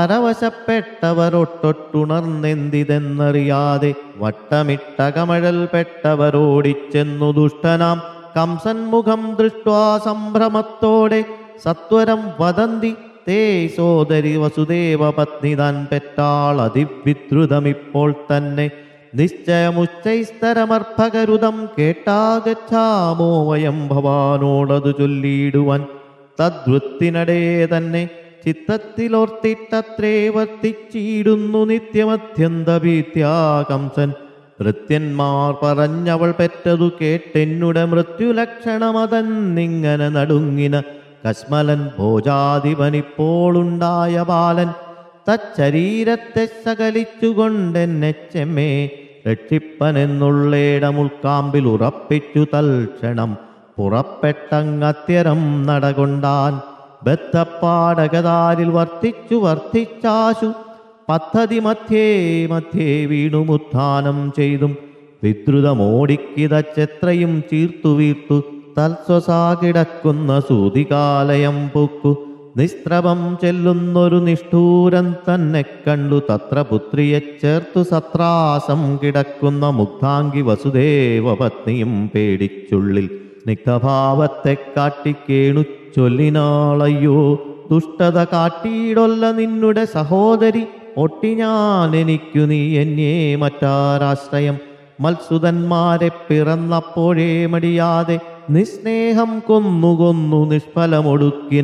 പരവശപ്പെട്ടവരൊട്ടൊട്ടുണർന്നെന്തിതെന്നറിയാതെ വട്ടമിട്ട കമഴൽ പെട്ടവരോടിച്ചെന്നു ദുഷ്ടനാം കംസൻ മുഖം ദൃഷ്ട്വാ സംഭ്രമത്തോടെ സത്വരം വദന്തി തേ സോദരി വസുദേവ പത്നി താൻ പെറ്റാൾ അതിവിദ്രുതമിപ്പോൾ തന്നെ നിശ്ചയമുച്ചൈസ്തരമർഭകരുതം കേട്ടാകച്ഛാമോ വയം ഭവാനോടതു ചൊല്ലിയിടുവാൻ തദ്വൃത്തിനടേ തന്നെ ചിത്തത്തിലോർത്തിട്ടത്രേ വർത്തിച്ചിടുന്നു നിത്യമത്യന്തഭീത്യാ കംസൻ ഭൃത്യന്മാർ പറഞ്ഞവൾ പെറ്റതു കേട്ടെന്നുടെ മൃത്യുലക്ഷണമതന്നിങ്ങനെ നടുങ്ങിന കശ്മലൻ ഭോജാധിപനിപ്പോളുണ്ടായ ബാലൻ തച്ചരീരത്തെ സകലിച്ചുകൊണ്ടെന്നെ ചെമ്മേ രക്ഷിപ്പനെന്നുള്ളേടമുൾക്കാമ്പിൽ ഉറപ്പിച്ചു തൽക്ഷണം പുറപ്പെട്ടങ്ങത്യരം നടകൊണ്ടാൻ ബദ്ധപ്പാടകതാരിൽ വർത്തിച്ചു വർത്തിച്ചാശു പദ്ധതി മധ്യേ മധ്യേ വീണുമുത്ഥാനം ചെയ്തും വിദ്രുതമോടിക്കിതച്ചെത്രയും ചീർത്തു വീർത്തു തൽസ്വസാ കിടക്കുന്ന സൂതികാലയം പൊക്കു നിസ്ത്രവം ചെല്ലുന്നൊരു നിഷ്ഠൂരൻ തന്നെ കണ്ടു തത്ര പുത്രിയെ ചേർത്തു സത്രാസം കിടക്കുന്ന മുഗ്ധാംഗി വസുദേവ പത്നിയും പേടിച്ചുള്ളിൽ സ്നിഗ്ധഭാവത്തെ കാട്ടിക്കേണു ചൊല്ലിനാളയ്യോ ദുഷ്ടത കാട്ടിയിടൊല്ല നിന്നുടെ സഹോദരി ഒട്ടി ഞാൻ എനിക്കു നീ എന്നെ മറ്റാരാശ്രയം മത്സുതന്മാരെ പിറന്നപ്പോഴേ മടിയാതെ നിസ്നേഹം കൊന്നു കൊന്നു നിഷ്ഫലമൊടുക്കിന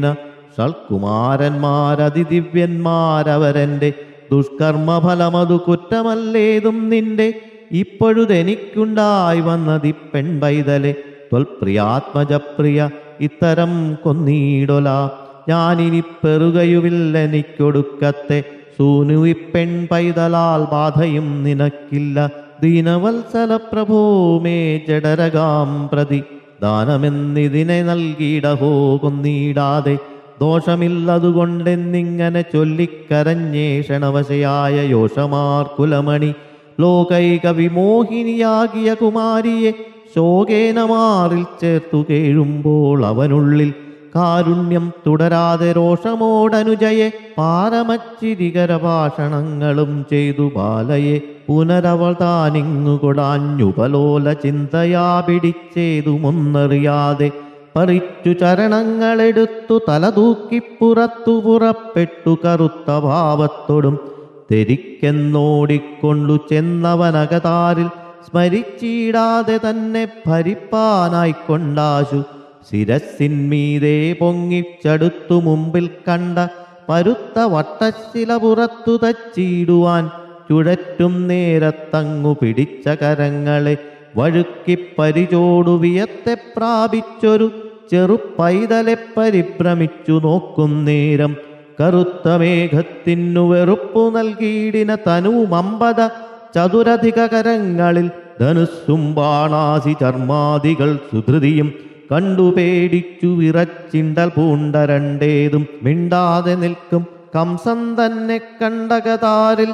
ഷൽകുമാരന്മാരതിദിവ്യന്മാരവരെന്റെ ദുഷ്കർമ്മഫലമതു കുറ്റമല്ലേതും നിന്റെ ഇപ്പോഴുതെനിക്കുണ്ടായി വന്നതി പെൺപൈതലെ ത്വൽപ്രിയാത്മജപ്രിയ ഇത്തരം കൊന്നീടൊല ഞാനിനി പെറുകയുമില്ലെനിക്കൊടുക്കത്തെ സൂനു ഇപ്പെൺ പൈതലാൽ ബാധയും നിനക്കില്ല ദീനവത്സല പ്രഭോ മേ ജഡരകാം പ്രതി ദാനമെന്നിതിനെ നൽകിയിടഹോ കൊന്നീടാതെ ദോഷമില്ലതുകൊണ്ടെന്നിങ്ങനെ ചൊല്ലിക്കരഞ്ഞേഷണവശയായ യോഷമാർ കുലമണി ലോകൈക വിമോഹിനിയാകിയ കുമാരിയെ ശോകേന മാറിൽ ചേർത്തു കേഴുമ്പോൾ അവനുള്ളിൽ കാരുണ്യം തുടരാതെ രോഷമോടനുജയെ പാരമച്ചിരികര ഭാഷണങ്ങളും ചെയ്തു ബാലയെ പുനരവൾ താനിങ്ങുകൊടാഞ്ഞുപലോല ചിന്തയാ പിടിച്ചേതുമൊന്നറിയാതെ പറിച്ചു ചരണങ്ങളെടുത്തു തലതൂക്കി പുറത്തു പുറപ്പെട്ടു കറുത്ത ഭാവത്തോടും തെരിക്കെന്നോടിക്കൊണ്ടു ചെന്നവനകതാരിൽ സ്മരിച്ചിടാതെ തന്നെ ഭരിപ്പാനായിക്കൊണ്ടാശു ശിരസിന്മീതേ പൊങ്ങിച്ചടുത്തു മുമ്പിൽ കണ്ട പരുത്ത വട്ടശില പുറത്തു തച്ചിടുവാൻ ചുഴറ്റും നേരത്തങ്ങു പിടിച്ച കരങ്ങളെ വഴുക്കി പരിചോടു വിയത്തെ പ്രാപിച്ചൊരു ചെറുപ്പൈതലെ പരിഭ്രമിച്ചു നോക്കും നേരം കറുത്ത മേഘത്തിനു വെറുപ്പു നൽകിയിടിന തനുമമ്പത ചതുരധിക കരങ്ങളിൽ ധനുസ്സും ബാണാസി ചർമാദികൾ സുധൃതിയും കണ്ടു പേടിച്ചു വിറച്ചിണ്ടൽ പൂണ്ട രണ്ടേതും മിണ്ടാതെ നിൽക്കും കംസൻ തന്നെ കണ്ടകതാരിൽ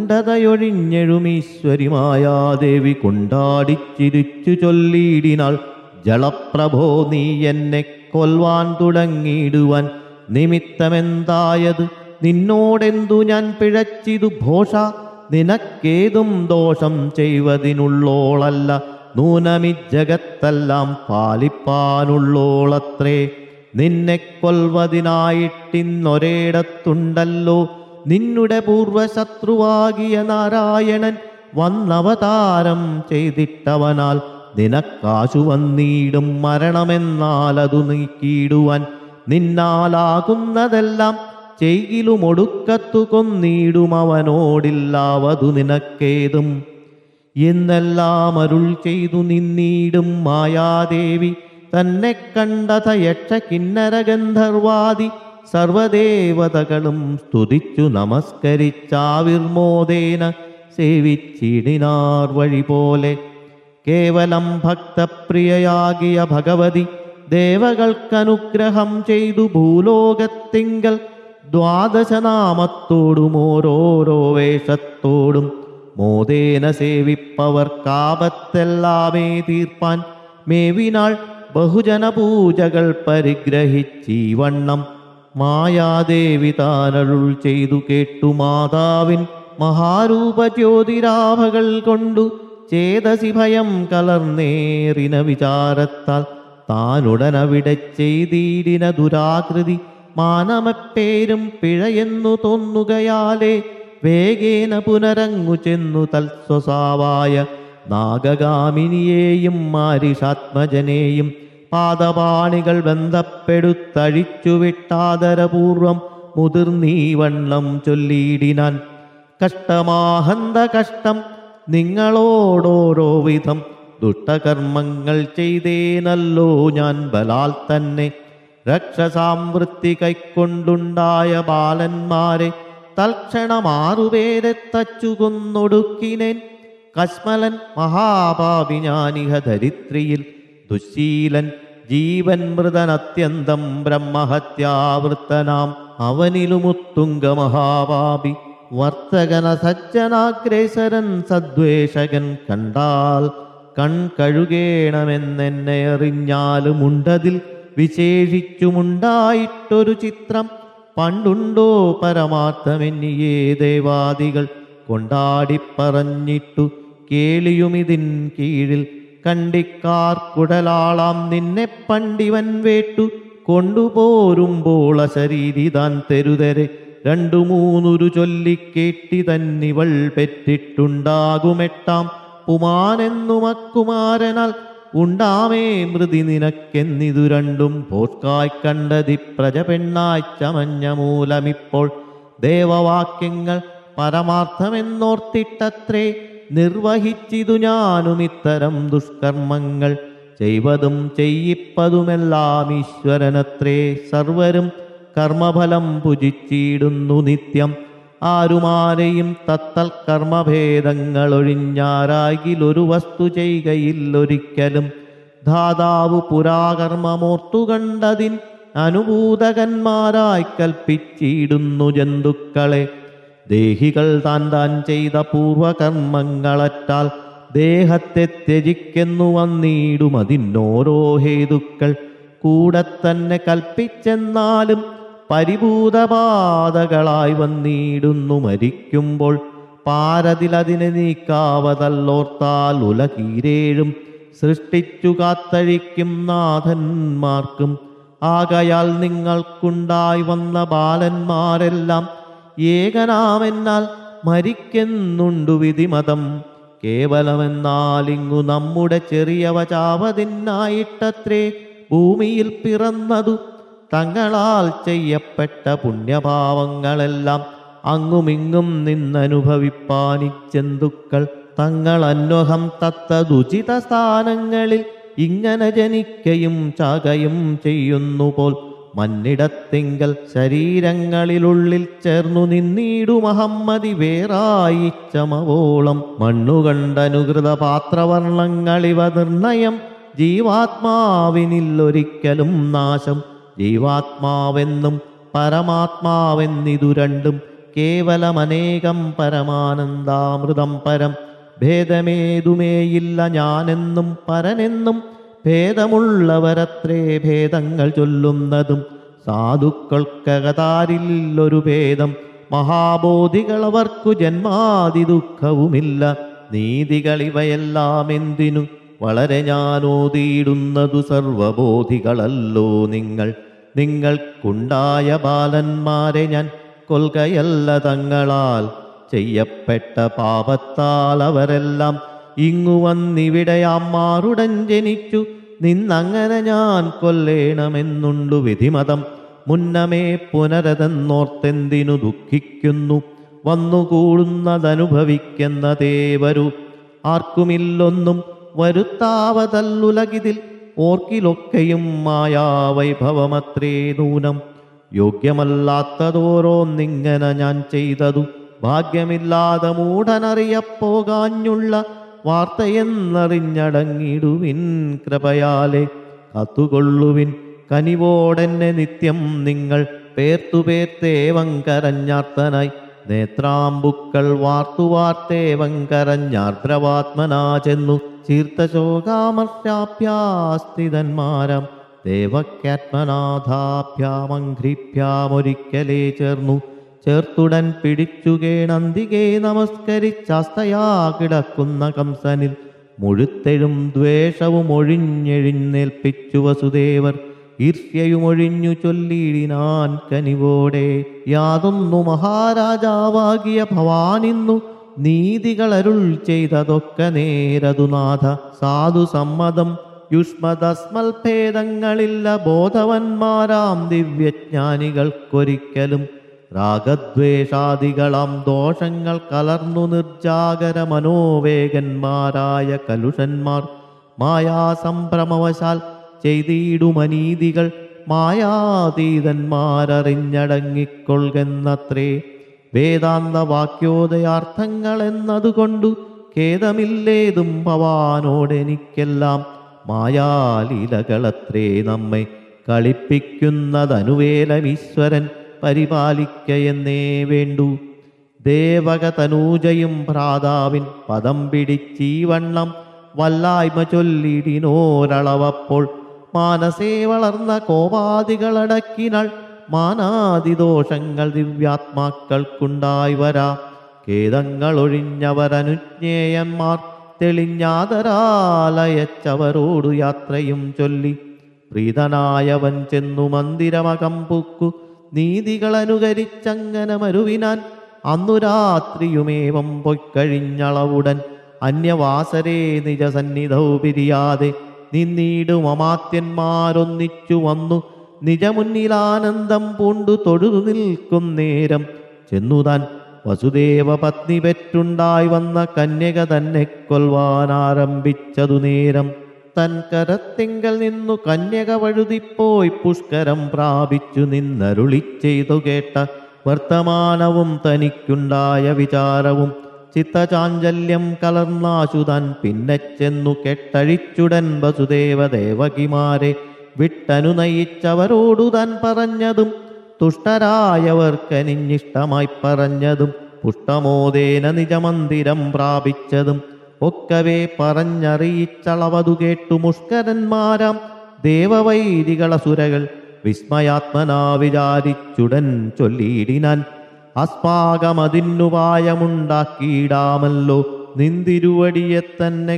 കുണ്ടതയൊഴിഞ്ഞെഴുമീശ്വരിമായാദേവി കൊണ്ടാടിച്ചിരിച്ചു ചൊല്ലിയിടിനാൾ ജളപ്രഭോ നീ എന്നെ കൊൽവാൻ തുടങ്ങിയിടുവാൻ നിമിത്തമെന്തായത് നിന്നോടെന്തു ഞാൻ പിഴച്ചിതു ഭോഷ നിനക്കേതും ദോഷം ചെയ്വതിനുള്ളോളല്ല നൂനമി ജഗത്തെല്ലാം പാലിപ്പാനുള്ളോളത്രേ നിന്നെ കൊൽവതിനായിട്ടിന്നൊരേടത്തുണ്ടല്ലോ നിന്നുടെ പൂർവശത്രുവാകിയ നാരായണൻ വന്നവതാരം ചെയ്തിട്ടവനാൽ നിനക്കാശു വന്നീടും മരണമെന്നാൽ അതു നീക്കിയിടുവാൻ നിന്നാലാകുന്നതെല്ലാം ചെയ്യിലുമൊടുക്കത്തു കൊന്നീടും അവനോടില്ലാവതു നിനക്കേതും എന്നെല്ലാം അരുൾ ചെയ്തു നിന്നീടും മായാദേവി തന്നെ കണ്ടത യക്ഷ കിന്നര ഗന്ധർവാദി സർവദേവതകളും സ്തുതിച്ചു നമസ്കരിച്ചാവിർമോദേന സേവിച്ചിടിനാർ വഴി പോലെ കേവലം ഭക്തപ്രിയയാകിയ ഭഗവതി ദേവകൾക്കനുഗ്രഹം ചെയ്തു ഭൂലോകത്തിങ്കൽ ദ്വാദശനാമത്തോടും ഓരോരോ വേഷത്തോടും മോദേന സേവിപ്പവർക്കാപത്തെല്ലാമേ തീർപ്പാൻ മേവിനാൾ ബഹുജന പൂജകൾ പരിഗ്രഹിച്ചീവണ്ണം മായാദേവി താനരുൾ ചെയ്തു കേട്ടു മാതാവിൻ മഹാരൂപ ജ്യോതിരാഭകൾ കൊണ്ടു ചേതസി ഭയം കലർന്നേറിന വിചാരത്താൽ താനുടനവിടെ ചെയ്തീടിന ദുരാകൃതി മാനമപ്പേരും പിഴയെന്നു തോന്നുകയാലേ വേഗേന പുനരങ്ങു ചെന്നു തൽസ്വസാവായ നാഗഗാമിനിയെയും മാരിഷാത്മജനെയും പാദപാണികൾ ബന്ധപ്പെടുത്തഴിച്ചു വിട്ടാദരപൂർവം മുതിർന്നീവണ്ണം ചൊല്ലിയിടിനാൻ കഷ്ടമാഹന്ത കഷ്ടം നിങ്ങളോടോരോ വിധം ദുഷ്ടകർമ്മങ്ങൾ ചെയ്തേനല്ലോ ഞാൻ ബലാൽ തന്നെ രക്ഷസാംവൃത്തി കൈക്കൊണ്ടുണ്ടായ ബാലന്മാരെ തൽക്ഷണമാറുപേരെ തച്ചു കൊന്നൊടുക്കിനേൻ കശ്മലൻ മഹാപാപി ഞാനിഹ ധരിത്രിയിൽ ദുശീലൻ ജീവൻ മൃതനത്യന്തം ബ്രഹ്മഹത്യാവൃത്തനാം അവനിലുമുത്തുങ്ക മഹാപാപി വർത്തകന സജ്ജനാഗ്രേസരൻ സദ്വേഷകൻ കണ്ടാൽ കൺ കഴുകേണമെന്നെന്നെ അറിഞ്ഞാലുമുണ്ടതിൽ വിശേഷിച്ചുമുണ്ടായിട്ടൊരു ചിത്രം പണ്ടുണ്ടോ പരമാർത്ഥമെന്നിയേ ദേവാദികൾ കൊണ്ടാടിപ്പറഞ്ഞിട്ടു കേളിയുമിതിൻ കീഴിൽ കണ്ടിക്കാർ കുടലാളാം നിന്നെ പണ്ടിവൻ വേട്ടു കൊണ്ടുപോരുമ്പോൾ അശരീരി താൻ തെരുതരെ രണ്ടു മൂന്നുരു ചൊല്ലിക്കേട്ടി തന്നിവൾ പെറ്റിട്ടുണ്ടാകുമെട്ടാം പുമാനെന്നു മക്കുമാരനാൽ ഉണ്ടാമേ മൃതി നിനക്കെന്നിതു രണ്ടും ഭോഷ്കായ് കണ്ടതി പ്രജ പെണ്ണായി ചമഞ്ഞ മൂലമിപ്പോൾ ദേവവാക്യങ്ങൾ പരമാർത്ഥമെന്നോർത്തിട്ടത്രേ നിർവഹിച്ചിതു ഞാനും ഇത്തരം ദുഷ്കർമ്മങ്ങൾ ചെയ്വതും ചെയ്യിപ്പതുമെല്ലാം ഈശ്വരനത്രേ സർവരും കർമ്മഫലം ഭുജിച്ചിടുന്നു നിത്യം ആരുമാരെയും തത്തൽ കർമ്മഭേദങ്ങൾ ഒഴിഞ്ഞാരാകിലൊരു വസ്തു ചെയ്യുകയില്ലൊരിക്കലും ധാതാവ് പുരാകർമ്മമോർത്തു കണ്ടതിൻ അനുഭൂതകന്മാരായി കൽപ്പിച്ചിടുന്നു ജന്തുക്കളെ ദേഹികൾ താൻ താൻ ചെയ്ത പൂർവകർമ്മങ്ങളറ്റാൽ ദേഹത്തെ ത്യജിക്കെന്നു വന്നിടും അതിനോരോ ഹേതുക്കൾ കൂടെ തന്നെ കൽപ്പിച്ചെന്നാലും പരിഭൂതപാതകളായി വന്നിടുന്നു മരിക്കുമ്പോൾ പാരതിലതിനെ നീക്കാവതല്ലോർത്താൽ ഉലകീരേഴും സൃഷ്ടിച്ചു കാത്തഴിക്കും നാഥന്മാർക്കും ആകയാൽ നിങ്ങൾക്കുണ്ടായി വന്ന ബാലന്മാരെല്ലാം ഏകനാമെന്നാൽ മരിക്കുന്നുണ്ടു വിധിമതം കേവലമെന്നാൽ ഇങ്ങു നമ്മുടെ ചെറിയവ ചാവതിനായിട്ടത്രേ ഭൂമിയിൽ പിറന്നതു തങ്ങളാൽ ചെയ്യപ്പെട്ട പുണ്യഭാവങ്ങളെല്ലാം അങ്ങുമിങ്ങും നിന്നനുഭവിപ്പാനിച്ചെന്തുക്കൾ തങ്ങൾ അന്വഹം തത്തതുചിത സ്ഥാനങ്ങളിൽ ഇങ്ങനെ ജനിക്കയും ചാകയും ചെയ്യുന്നു പോൽ മന്നിടത്തിങ്കൽ ശരീരങ്ങളിലുള്ളിൽ ചേർന്നു നിന്നീടു മഹമ്മതി വേറായി ചമവോളം മണ്ണുകണ്ടനുകൃത പാത്രവർണ്ണങ്ങളിവ നിർണയം ജീവാത്മാവിനില്ലൊരിക്കലും നാശം ജീവാത്മാവെന്നും പരമാത്മാവെന്നിതു രണ്ടും കേവലമനേകം പരമാനന്ദാമൃതം പരം ഭേദമേതുമേയില്ല ഞാനെന്നും പരനെന്നും ഭേദമുള്ളവരത്രേ ഭേദങ്ങൾ ചൊല്ലുന്നതും സാധുക്കൾക്കകതാരില്ലൊരു ഭേദം മഹാബോധികളവർക്കു ജന്മാതി ദുഃഖവുമില്ല നീതികളിവയെല്ലാം എന്തിനു വളരെ ഞാനോതിയിടുന്നതു സർവബോധികളല്ലോ നിങ്ങൾ നിങ്ങൾക്കുണ്ടായ ബാലന്മാരെ ഞാൻ കൊൽകയല്ല തങ്ങളാൽ ചെയ്യപ്പെട്ട പാപത്താൽ അവരെല്ലാം ഇങ്ങു വന്നിവിടെയാം മാറുടൻ ജനിച്ചു നിന്നങ്ങനെ ഞാൻ കൊല്ലേണമെന്നുണ്ടു വിധിമതം മുന്നമേ പുനരതെന്നോർത്തെന്തിനു ദുഃഖിക്കുന്നു വന്നുകൂടുന്നതനുഭവിക്കുന്നതേ വരൂ ആർക്കുമില്ലൊന്നും വരുത്താവതല്ലുലകിതിൽ ഓർക്കിലൊക്കെയും മായാവൈഭവമത്രേ നൂനം യോഗ്യമല്ലാത്തതോരോന്നിങ്ങനെ ഞാൻ ചെയ്തതു ഭാഗ്യമില്ലാതെ മൂഢനറിയപ്പോകാഞ്ഞുള്ള വാർത്തയെന്നറിഞ്ഞടങ്ങിടുവിൻ കൃപയാലെ കത്തുകൊള്ളുവിൻ കനിവോടെന്നെ നിത്യം നിങ്ങൾ പേർത്തുപേർത്തേവം കരഞ്ഞാർത്തനായി നേത്രാമ്പുക്കൾ വാർത്തു വാർത്തേവം കരഞ്ഞാർദ്രവാത്മനാ ചെന്നു ചീർത്തശോകാമർഷാഭ്യാസ്ഥിതന്മാരാം ദേവക്യാത്മനാഥാഭ്യാമഘ്രിഭ്യാമൊരിക്കലേ ചേർന്നു ചേർത്തുടൻ പിടിച്ചു കേണന്തികെ നമസ്കരിച്ചാസ്തയാ കിടക്കുന്ന കംസനിൽ മുഴുത്തെഴും ദ്വേഷവും ഒഴിഞ്ഞെഴിഞ്ഞേൽപ്പിച്ചു വസുദേവർ ഈർഷ്യയുമൊഴിഞ്ഞു ചൊല്ലിയിടിനാൻ കനിവോടെ യാതൊന്നു മഹാരാജാവാകിയ ഭവാനിന്നു നീതികളരുൾ ചെയ്തതൊക്കെ നേരതുനാഥ സാധു സമ്മതം യുഷ്മതസ്മൽഭേദങ്ങളില്ല ബോധവന്മാരാം ദിവ്യജ്ഞാനികൾക്കൊരിക്കലും രാഗദ്വേഷാദികളാം ദോഷങ്ങൾ കലർന്നു നിർജാഗര മനോവേഗന്മാരായ കലുഷന്മാർ മായാസംഭ്രമവശാൽ ചെയ്തിടുമനീതികൾ മായാതീതന്മാരറിഞ്ഞടങ്ങിക്കൊള്ളുന്നത്രേ വേദാന്ത വാക്യോദയാർത്ഥങ്ങൾ എന്നതുകൊണ്ടു ഖേദമില്ലേതും ഭവാനോടെനിക്കെല്ലാം മായാലീലകളത്രേ നമ്മെ കളിപ്പിക്കുന്നതനുവേലമീശ്വരൻ പരിപാലിക്കയെന്നേ വേണ്ടു ദേവകതനൂജയും ഭ്രാതാവിൻ പദം പിടിച്ചീവണ്ണം വല്ലായ്മ ചൊല്ലിടിനോരളവപ്പോൾ മാനസേ വളർന്ന കോപാദികളടക്കിനാൾ മാനാദിദോഷങ്ങൾ ദിവ്യാത്മാക്കൾക്കുണ്ടായി വരാം ഖേദങ്ങളൊഴിഞ്ഞവരനുജ്ഞേയന്മാർ തെളിഞ്ഞാതരാലയച്ചവരോടു യാത്രയും ചൊല്ലി പ്രീതനായവൻ ചെന്നു മന്ദിരമകം പൂക്കു നീതികളനുകരിച്ചങ്ങനെ മരുവിനാൻ അന്നു രാത്രിയുമേവം പൊയ്ക്കഴിഞ്ഞളവുടൻ അന്യവാസരേ നിജസന്നിധൗ പിരിയാതെ നിന്നീടും അമാത്യന്മാരൊന്നിച്ചു വന്നു നിജമുന്നിലാനന്ദം പൂണ്ടു തൊഴുതു നിൽക്കും നേരം ചെന്നുതാൻ വസുദേവ പത്നി പെറ്റുണ്ടായി വന്ന കന്യക തന്നെ കൊൽവാനാരംഭിച്ചതു നേരം തൻ കരത്തിങ്കൽ നിന്നു കന്യക വഴുതിപ്പോയി പുഷ്കരം പ്രാപിച്ചു നിന്നരുളി ചെയ്തു കേട്ട വർത്തമാനവും തനിക്കുണ്ടായ വിചാരവും ചിത്തചാഞ്ചല്യം കലർന്നാശുതാൻ പിന്നെ ചെന്നു കെട്ടഴിച്ചുടൻ വസുദേവ ദേവകിമാരെ വിട്ടനു നയിച്ചവരോടു താൻ പറഞ്ഞതും തുഷ്ടരായവർക്കനിഞ്ഞിഷ്ടമായി പറഞ്ഞതും പുഷ്ടമോദേന നിജമന്ദിരം പ്രാപിച്ചതും ഒക്കവേ പറഞ്ഞറിയിച്ചളവതു കേട്ടു മുഷ്കരന്മാരാം ദേവവൈരികളസുരകൾ വിസ്മയാത്മനാ വിചാരിച്ചുടൻ ചൊല്ലിയിടിനാൻ അസ്പാകമതിന്നുപായമുണ്ടാക്കിയിടാമല്ലോ നിന്തിരുവടിയെ തന്നെ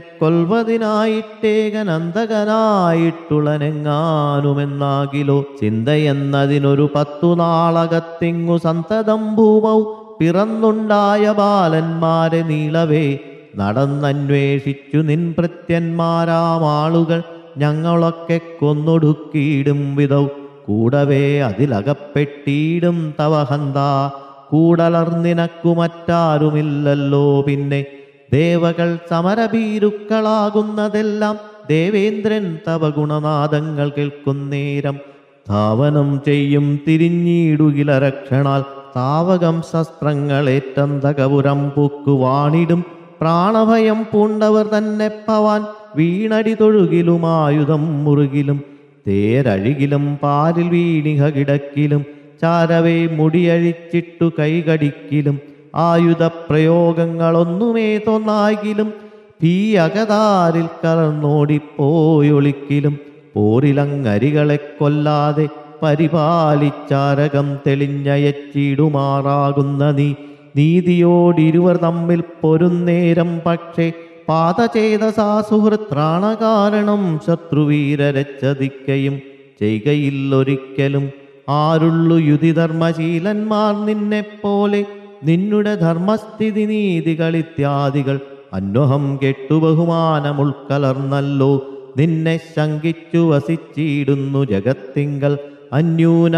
കൊൽവതിനായിട്ടേകനന്തകനായിട്ടുളനെങ്ങാനുമെന്നാകിലോ ചിന്തയെന്നതിനൊരു പത്തു നാളകത്തിങ്ങു സന്തതം ഭൂമൗ പിറന്നുണ്ടായ ബാലന്മാരെ നീളവേ നടന്നന്വേഷിച്ചു നിൻ ഭൃത്യന്മാരാമാളുകൾ ഞങ്ങളൊക്കെ കൊന്നൊടുക്കിയിടും വിധൗ കൂടവേ അതിലകപ്പെട്ടിടും തവഹന്ത കൂടലർന്നിനക്കു മറ്റാരുമില്ലല്ലോ പിന്നെ ദേവകൾ സമരഭീരുക്കളാകുന്നതെല്ലാം ദേവേന്ദ്രൻ തവ ഗുണനാദങ്ങൾ കേൾക്കുന്നേരം ധാവനം ചെയ്യും തിരിഞ്ഞിടുകില രക്ഷണാൽ താവകം ശസ്ത്രങ്ങളേറ്റന്തകപുരം പൂക്കുവാണിടും പ്രാണഭയം പൂണ്ടവർ തന്നെ പവാൻ വീണടി തൊഴുകിലും ആയുധം മുറുകിലും തേരഴുകിലും പാരിൽ വീണിക കിടക്കിലും ചാരവേ മുടിയഴിച്ചിട്ടു കൈകടിക്കിലും ആയുധ പ്രയോഗങ്ങളൊന്നുമേ തോന്നാകിലും തീ അകതാരിൽ കലർന്നോടിപ്പോയൊളിക്കിലും പോരിലങ്ങരികളെ കൊല്ലാതെ പരിപാലിച്ചാരകം തെളിഞ്ഞയച്ചിടുമാറാകുന്ന നീ നീതിയോടിരുവർ തമ്മിൽ പൊരുന്നേരം പക്ഷേ പാതചേതസാ സുഹൃത്രാണകാരണം ശത്രുവീരരച്ചതിക്കയും ചെയ്യുകയില്ലൊരിക്കലും ആരുള്ളു യുതിധർമ്മശീലന്മാർ നിന്നെപ്പോലെ നിന്നുടെ ധർമ്മസ്ഥിതി നീതികൾ ഇത്യാദികൾ അന്വഹം കെട്ടു ബഹുമാനമുൾക്കലർന്നല്ലോ നിന്നെ ശങ്കിച്ചു വസിച്ചിടുന്നു ജഗത്തിങ്കൽ അന്യൂന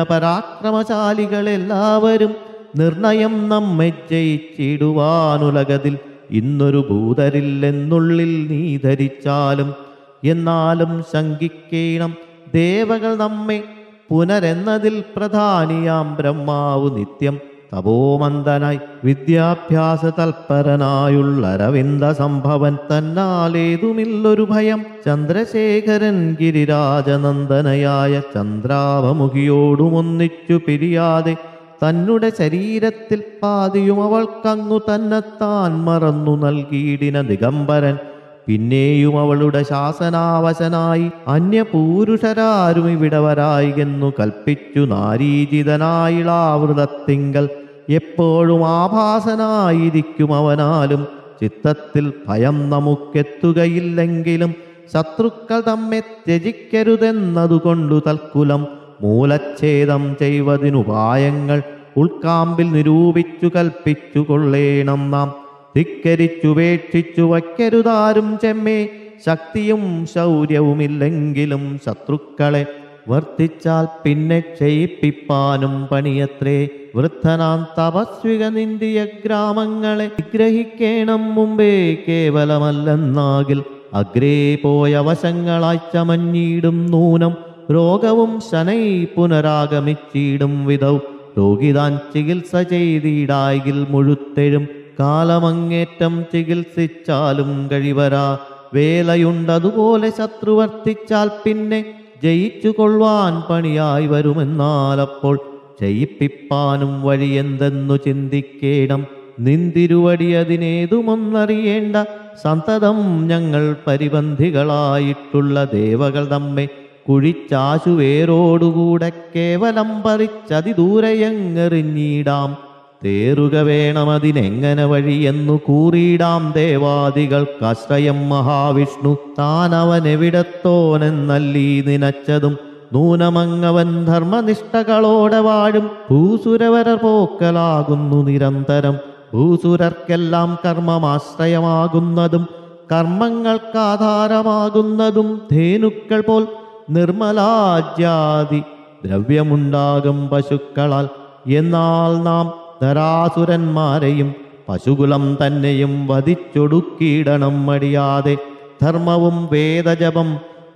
പരാക്രമശാലികളെല്ലാവരും നിർണയം നമ്മെ ജയിച്ചിടുവാനുലകതിൽ ഇന്നൊരു ഭൂതരില്ലെന്നുള്ളിൽ നീ ധരിച്ചാലും എന്നാലും ശങ്കിക്കേണം ദേവകൾ നമ്മെ പുനരെന്നതിൽ പ്രധാനിയാം ബ്രഹ്മാവു നിത്യം തപോമന്ദനായി വിദ്യാഭ്യാസ തൽപരനായുള്ള അരവിന്ദ സംഭവൻ തന്നാലേതുമില്ലൊരു ഭയം ചന്ദ്രശേഖരൻ ഗിരിരാജനന്ദനയായ ചന്ദ്രാവമുഖിയോടുമൊന്നിച്ചു പിരിയാതെ തന്നെ ശരീരത്തിൽ പാതിയും അവൾക്കങ്ങു തന്നെത്താൻ മറന്നു നൽകിയിടിന ദിഗംബരൻ പിന്നെയും അവളുടെ ശാസനാവശനായി അന്യപൂരുഷരാരും ഇവിടെ വരായികെന്നു കൽപ്പിച്ചു നാരീജിതനായിളാവൃതത്തിങ്കൽ എപ്പോഴും ആഭാസനായിരിക്കും അവനാലും ചിത്തത്തിൽ ഭയം നമുക്കെത്തുകയില്ലെങ്കിലും ശത്രുക്കൾ തമ്മെ ത്യജിക്കരുതെന്നതുകൊണ്ടു തൽക്കുലം മൂലച്ഛേദം ചെയ്വതിനുപായങ്ങൾ ഉൾക്കാമ്പിൽ നിരൂപിച്ചു കൽപ്പിച്ചു കൊള്ളേണം നാം ധിക്കരിച്ചുപേക്ഷിച്ചു വയ്ക്കരുതാരും ചെമ്മേ ശക്തിയും ശൗര്യവുമില്ലെങ്കിലും ശത്രുക്കളെ വർത്തിച്ചാൽ പിന്നെ ക്ഷയിപ്പിപ്പാനും പണിയത്രേ വൃദ്ധനാം തപസ്വിക നിന്ദിയ ഗ്രാമങ്ങളെ വിഗ്രഹിക്കേണം മുമ്പേ കേവലമല്ലെന്നാകിൽ അഗ്രേ പോയ വശങ്ങളായി ചമഞ്ഞിടും നൂനം രോഗവും ശനൈ പുനരാഗമിച്ചിടും വിധൗ രോഗിതാൻ ചികിത്സ ചെയ്തിടായിൽ മുഴുത്തെഴും കാലമങ്ങേറ്റം ചികിത്സിച്ചാലും കഴിവരാ വേലയുണ്ടതുപോലെ ശത്രു വർത്തിച്ചാൽ പിന്നെ ജയിച്ചു കൊള്ളുവാൻ പണിയായി വരുമെന്നാൽ അപ്പോൾ ചെയ്യിപ്പിപ്പാനും വഴിയെന്തെന്നു ചിന്തിക്കേണം നിന്തിരുവടി അതിനേതുമൊന്നറിയേണ്ട സന്തതം ഞങ്ങൾ പരിബന്ധികളായിട്ടുള്ള ദേവകൾ നമ്മെ കുഴിച്ചാശുവേരോടുകൂടെ കേവലം പറിച്ചതിദൂരയങ്ങെറിഞ്ഞിടാം തേറുക വേണമതിനെങ്ങനെ വഴിയെന്നു കൂറിയിടാം ദേവാദികൾക്കാശ്രയം മഹാവിഷ്ണു താനവനെവിടത്തോനെന്നല്ലീ നിനച്ചതും നൂനമങ്ങവൻ ധർമ്മനിഷ്ഠകളോടെ വാഴും ഭൂസുരവരർ പോക്കലാകുന്നു നിരന്തരം ഭൂസുരർക്കെല്ലാം കർമ്മമാശ്രയമാകുന്നതും കർമ്മങ്ങൾക്കാധാരമാകുന്നതും ധേനുക്കൾ പോൽ നിർമ്മലാജ്യാതി ദ്രവ്യമുണ്ടാകും പശുക്കളാൽ എന്നാൽ നാം ധരാസുരന്മാരെയും പശുകുലം തന്നെയും വധിച്ചൊടുക്കിയിടണം മടിയാതെ ധർമ്മവും വേദജപം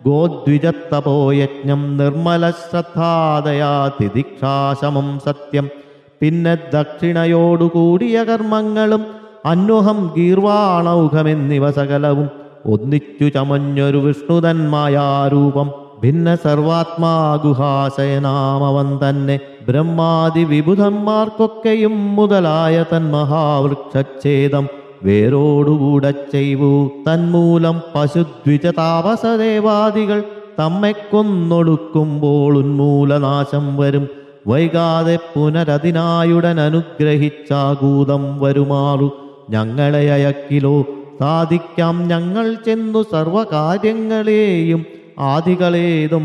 ഗോദ്വിജത്തപോയജ്ഞം നിർമ്മല ശ്രദ്ധാദയാ തിദിക്ഷാശമം സത്യം പിന്നെ ദക്ഷിണയോടുകൂടിയ കർമ്മങ്ങളും അന്വഹം ഗീർവാണൗഘമെന്നിവ സകലവും ഒന്നിച്ചു ചമഞ്ഞൊരു വിഷ്ണുതന്മായാരൂപം ഭിന്ന സർവാത്മാ ഗുഹാശയനാമവൻ തന്നെ ബ്രഹ്മാദി വിബുധന്മാർക്കൊക്കെയും മുതലായ തൻ മഹാവൃക്ഷച്ഛേദം വേരോടുകൂടെ ചെയ്വു തന്മൂലം പശുദ്വിജ താപസദേവാദികൾ തമ്മെ കൊന്നൊടുക്കുമ്പോൾ ഉന്മൂലനാശം വരും വൈകാതെ പുനരതിനായുടൻ അനുഗ്രഹിച്ചാകൂതം വരുമാറു ഞങ്ങളെ അയക്കിലോ സാധിക്കാം ഞങ്ങൾ ചെന്നു സർവകാര്യങ്ങളെയും ആദികളേതും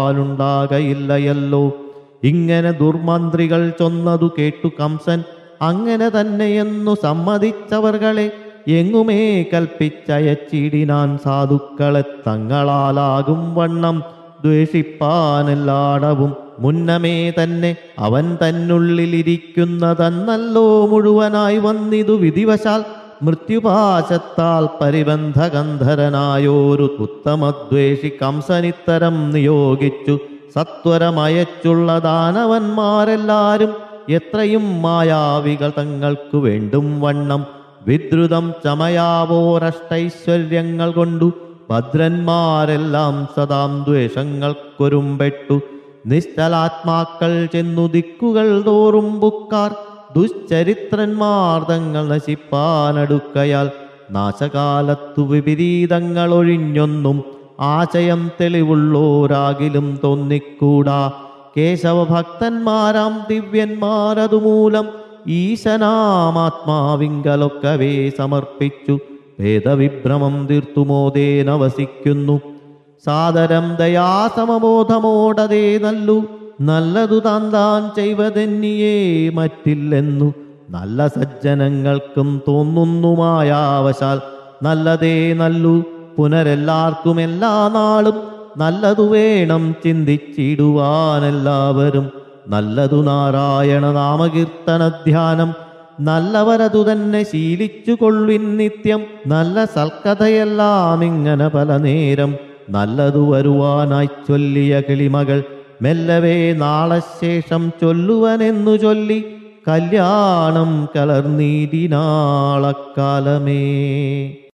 ഭവാനുണ്ടാകയില്ലയല്ലോ ഇങ്ങനെ ദുർമന്ത്രികൾ ചൊന്നതു കേട്ടു കംസൻ അങ്ങനെ തന്നെയെന്നു സമ്മതിച്ചവർകളെ എങ്ങുമേ കൽപ്പിച്ചയച്ചിടിനാൻ സാധുക്കളെ തങ്ങളാലാകും വണ്ണം ദ്വേഷിപ്പാനെല്ലാടവും മുന്നമേ തന്നെ അവൻ തന്നുള്ളിലിരിക്കുന്നതന്നല്ലോ മുഴുവനായി വന്നിതു വിധിവശാൽ മൃത്യുപാശത്താൽ പരിബന്ധകന്ധരനായോരു ഉത്തമദ്വേഷി കംസനിത്തരം നിയോഗിച്ചു സത്വരമയച്ചുള്ള ദാനവന്മാരെല്ലാരും എത്രയും മായാവികൾ തങ്ങൾക്കു വേണ്ടും വണ്ണം വിദ്രുതം ചമയാവോരഷ്ടൈശ്വര്യങ്ങൾ കൊണ്ടു ഭദ്രന്മാരെല്ലാം സദാം ദ്വേഷങ്ങൾക്കൊരുമ്പെട്ടു നിശ്ചലാത്മാക്കൾ ചെന്നു ദിക്കുകൾ തോറും ബുക്കാർ ദുശ്ചരിത്രന്മാർ തങ്ങൾ നശിപ്പാനടുക്കയാൽ നാശകാലത്തു വിപരീതങ്ങൾ ഒഴിഞ്ഞൊന്നും ആശയം തെളിവുള്ളോരാകിലും തോന്നിക്കൂടാ കേശവഭക്തന്മാരാം ദിവ്യന്മാരതുമൂലം ഈശനാമാത്മാവിങ്കലൊക്കവേ സമർപ്പിച്ചു ഭേദവിഭ്രമം തീർത്തുമോദേന വസിക്കുന്നു സാദരം ദയാസമബോധമോടതേ നല്ലു നല്ലതു താൻ താൻ ചെയ്വതെന്നിയേ മറ്റില്ലെന്നു നല്ല സജ്ജനങ്ങൾക്കും തോന്നുന്നുമായാവശാൽ നല്ലതേ നല്ലു പുനരെല്ലാവർക്കും എല്ലാ നാളും നല്ലതു വേണം ചിന്തിച്ചിടുവാനെല്ലാവരും നല്ലതു നാരായണ നാമകീർത്തന ധ്യാനം നല്ലവരതു തന്നെ ശീലിച്ചു കൊള്ളിൻ നിത്യം നല്ല സൽക്കഥയെല്ലാം ഇങ്ങനെ പല നേരം നല്ലതു വരുവാനായി ചൊല്ലിയ കിളിമകൾ മെല്ലവേ നാളെ ശേഷം ചൊല്ലുവനെന്നു ചൊല്ലി കല്യാണം കലർന്നീതിനാളക്കാലമേ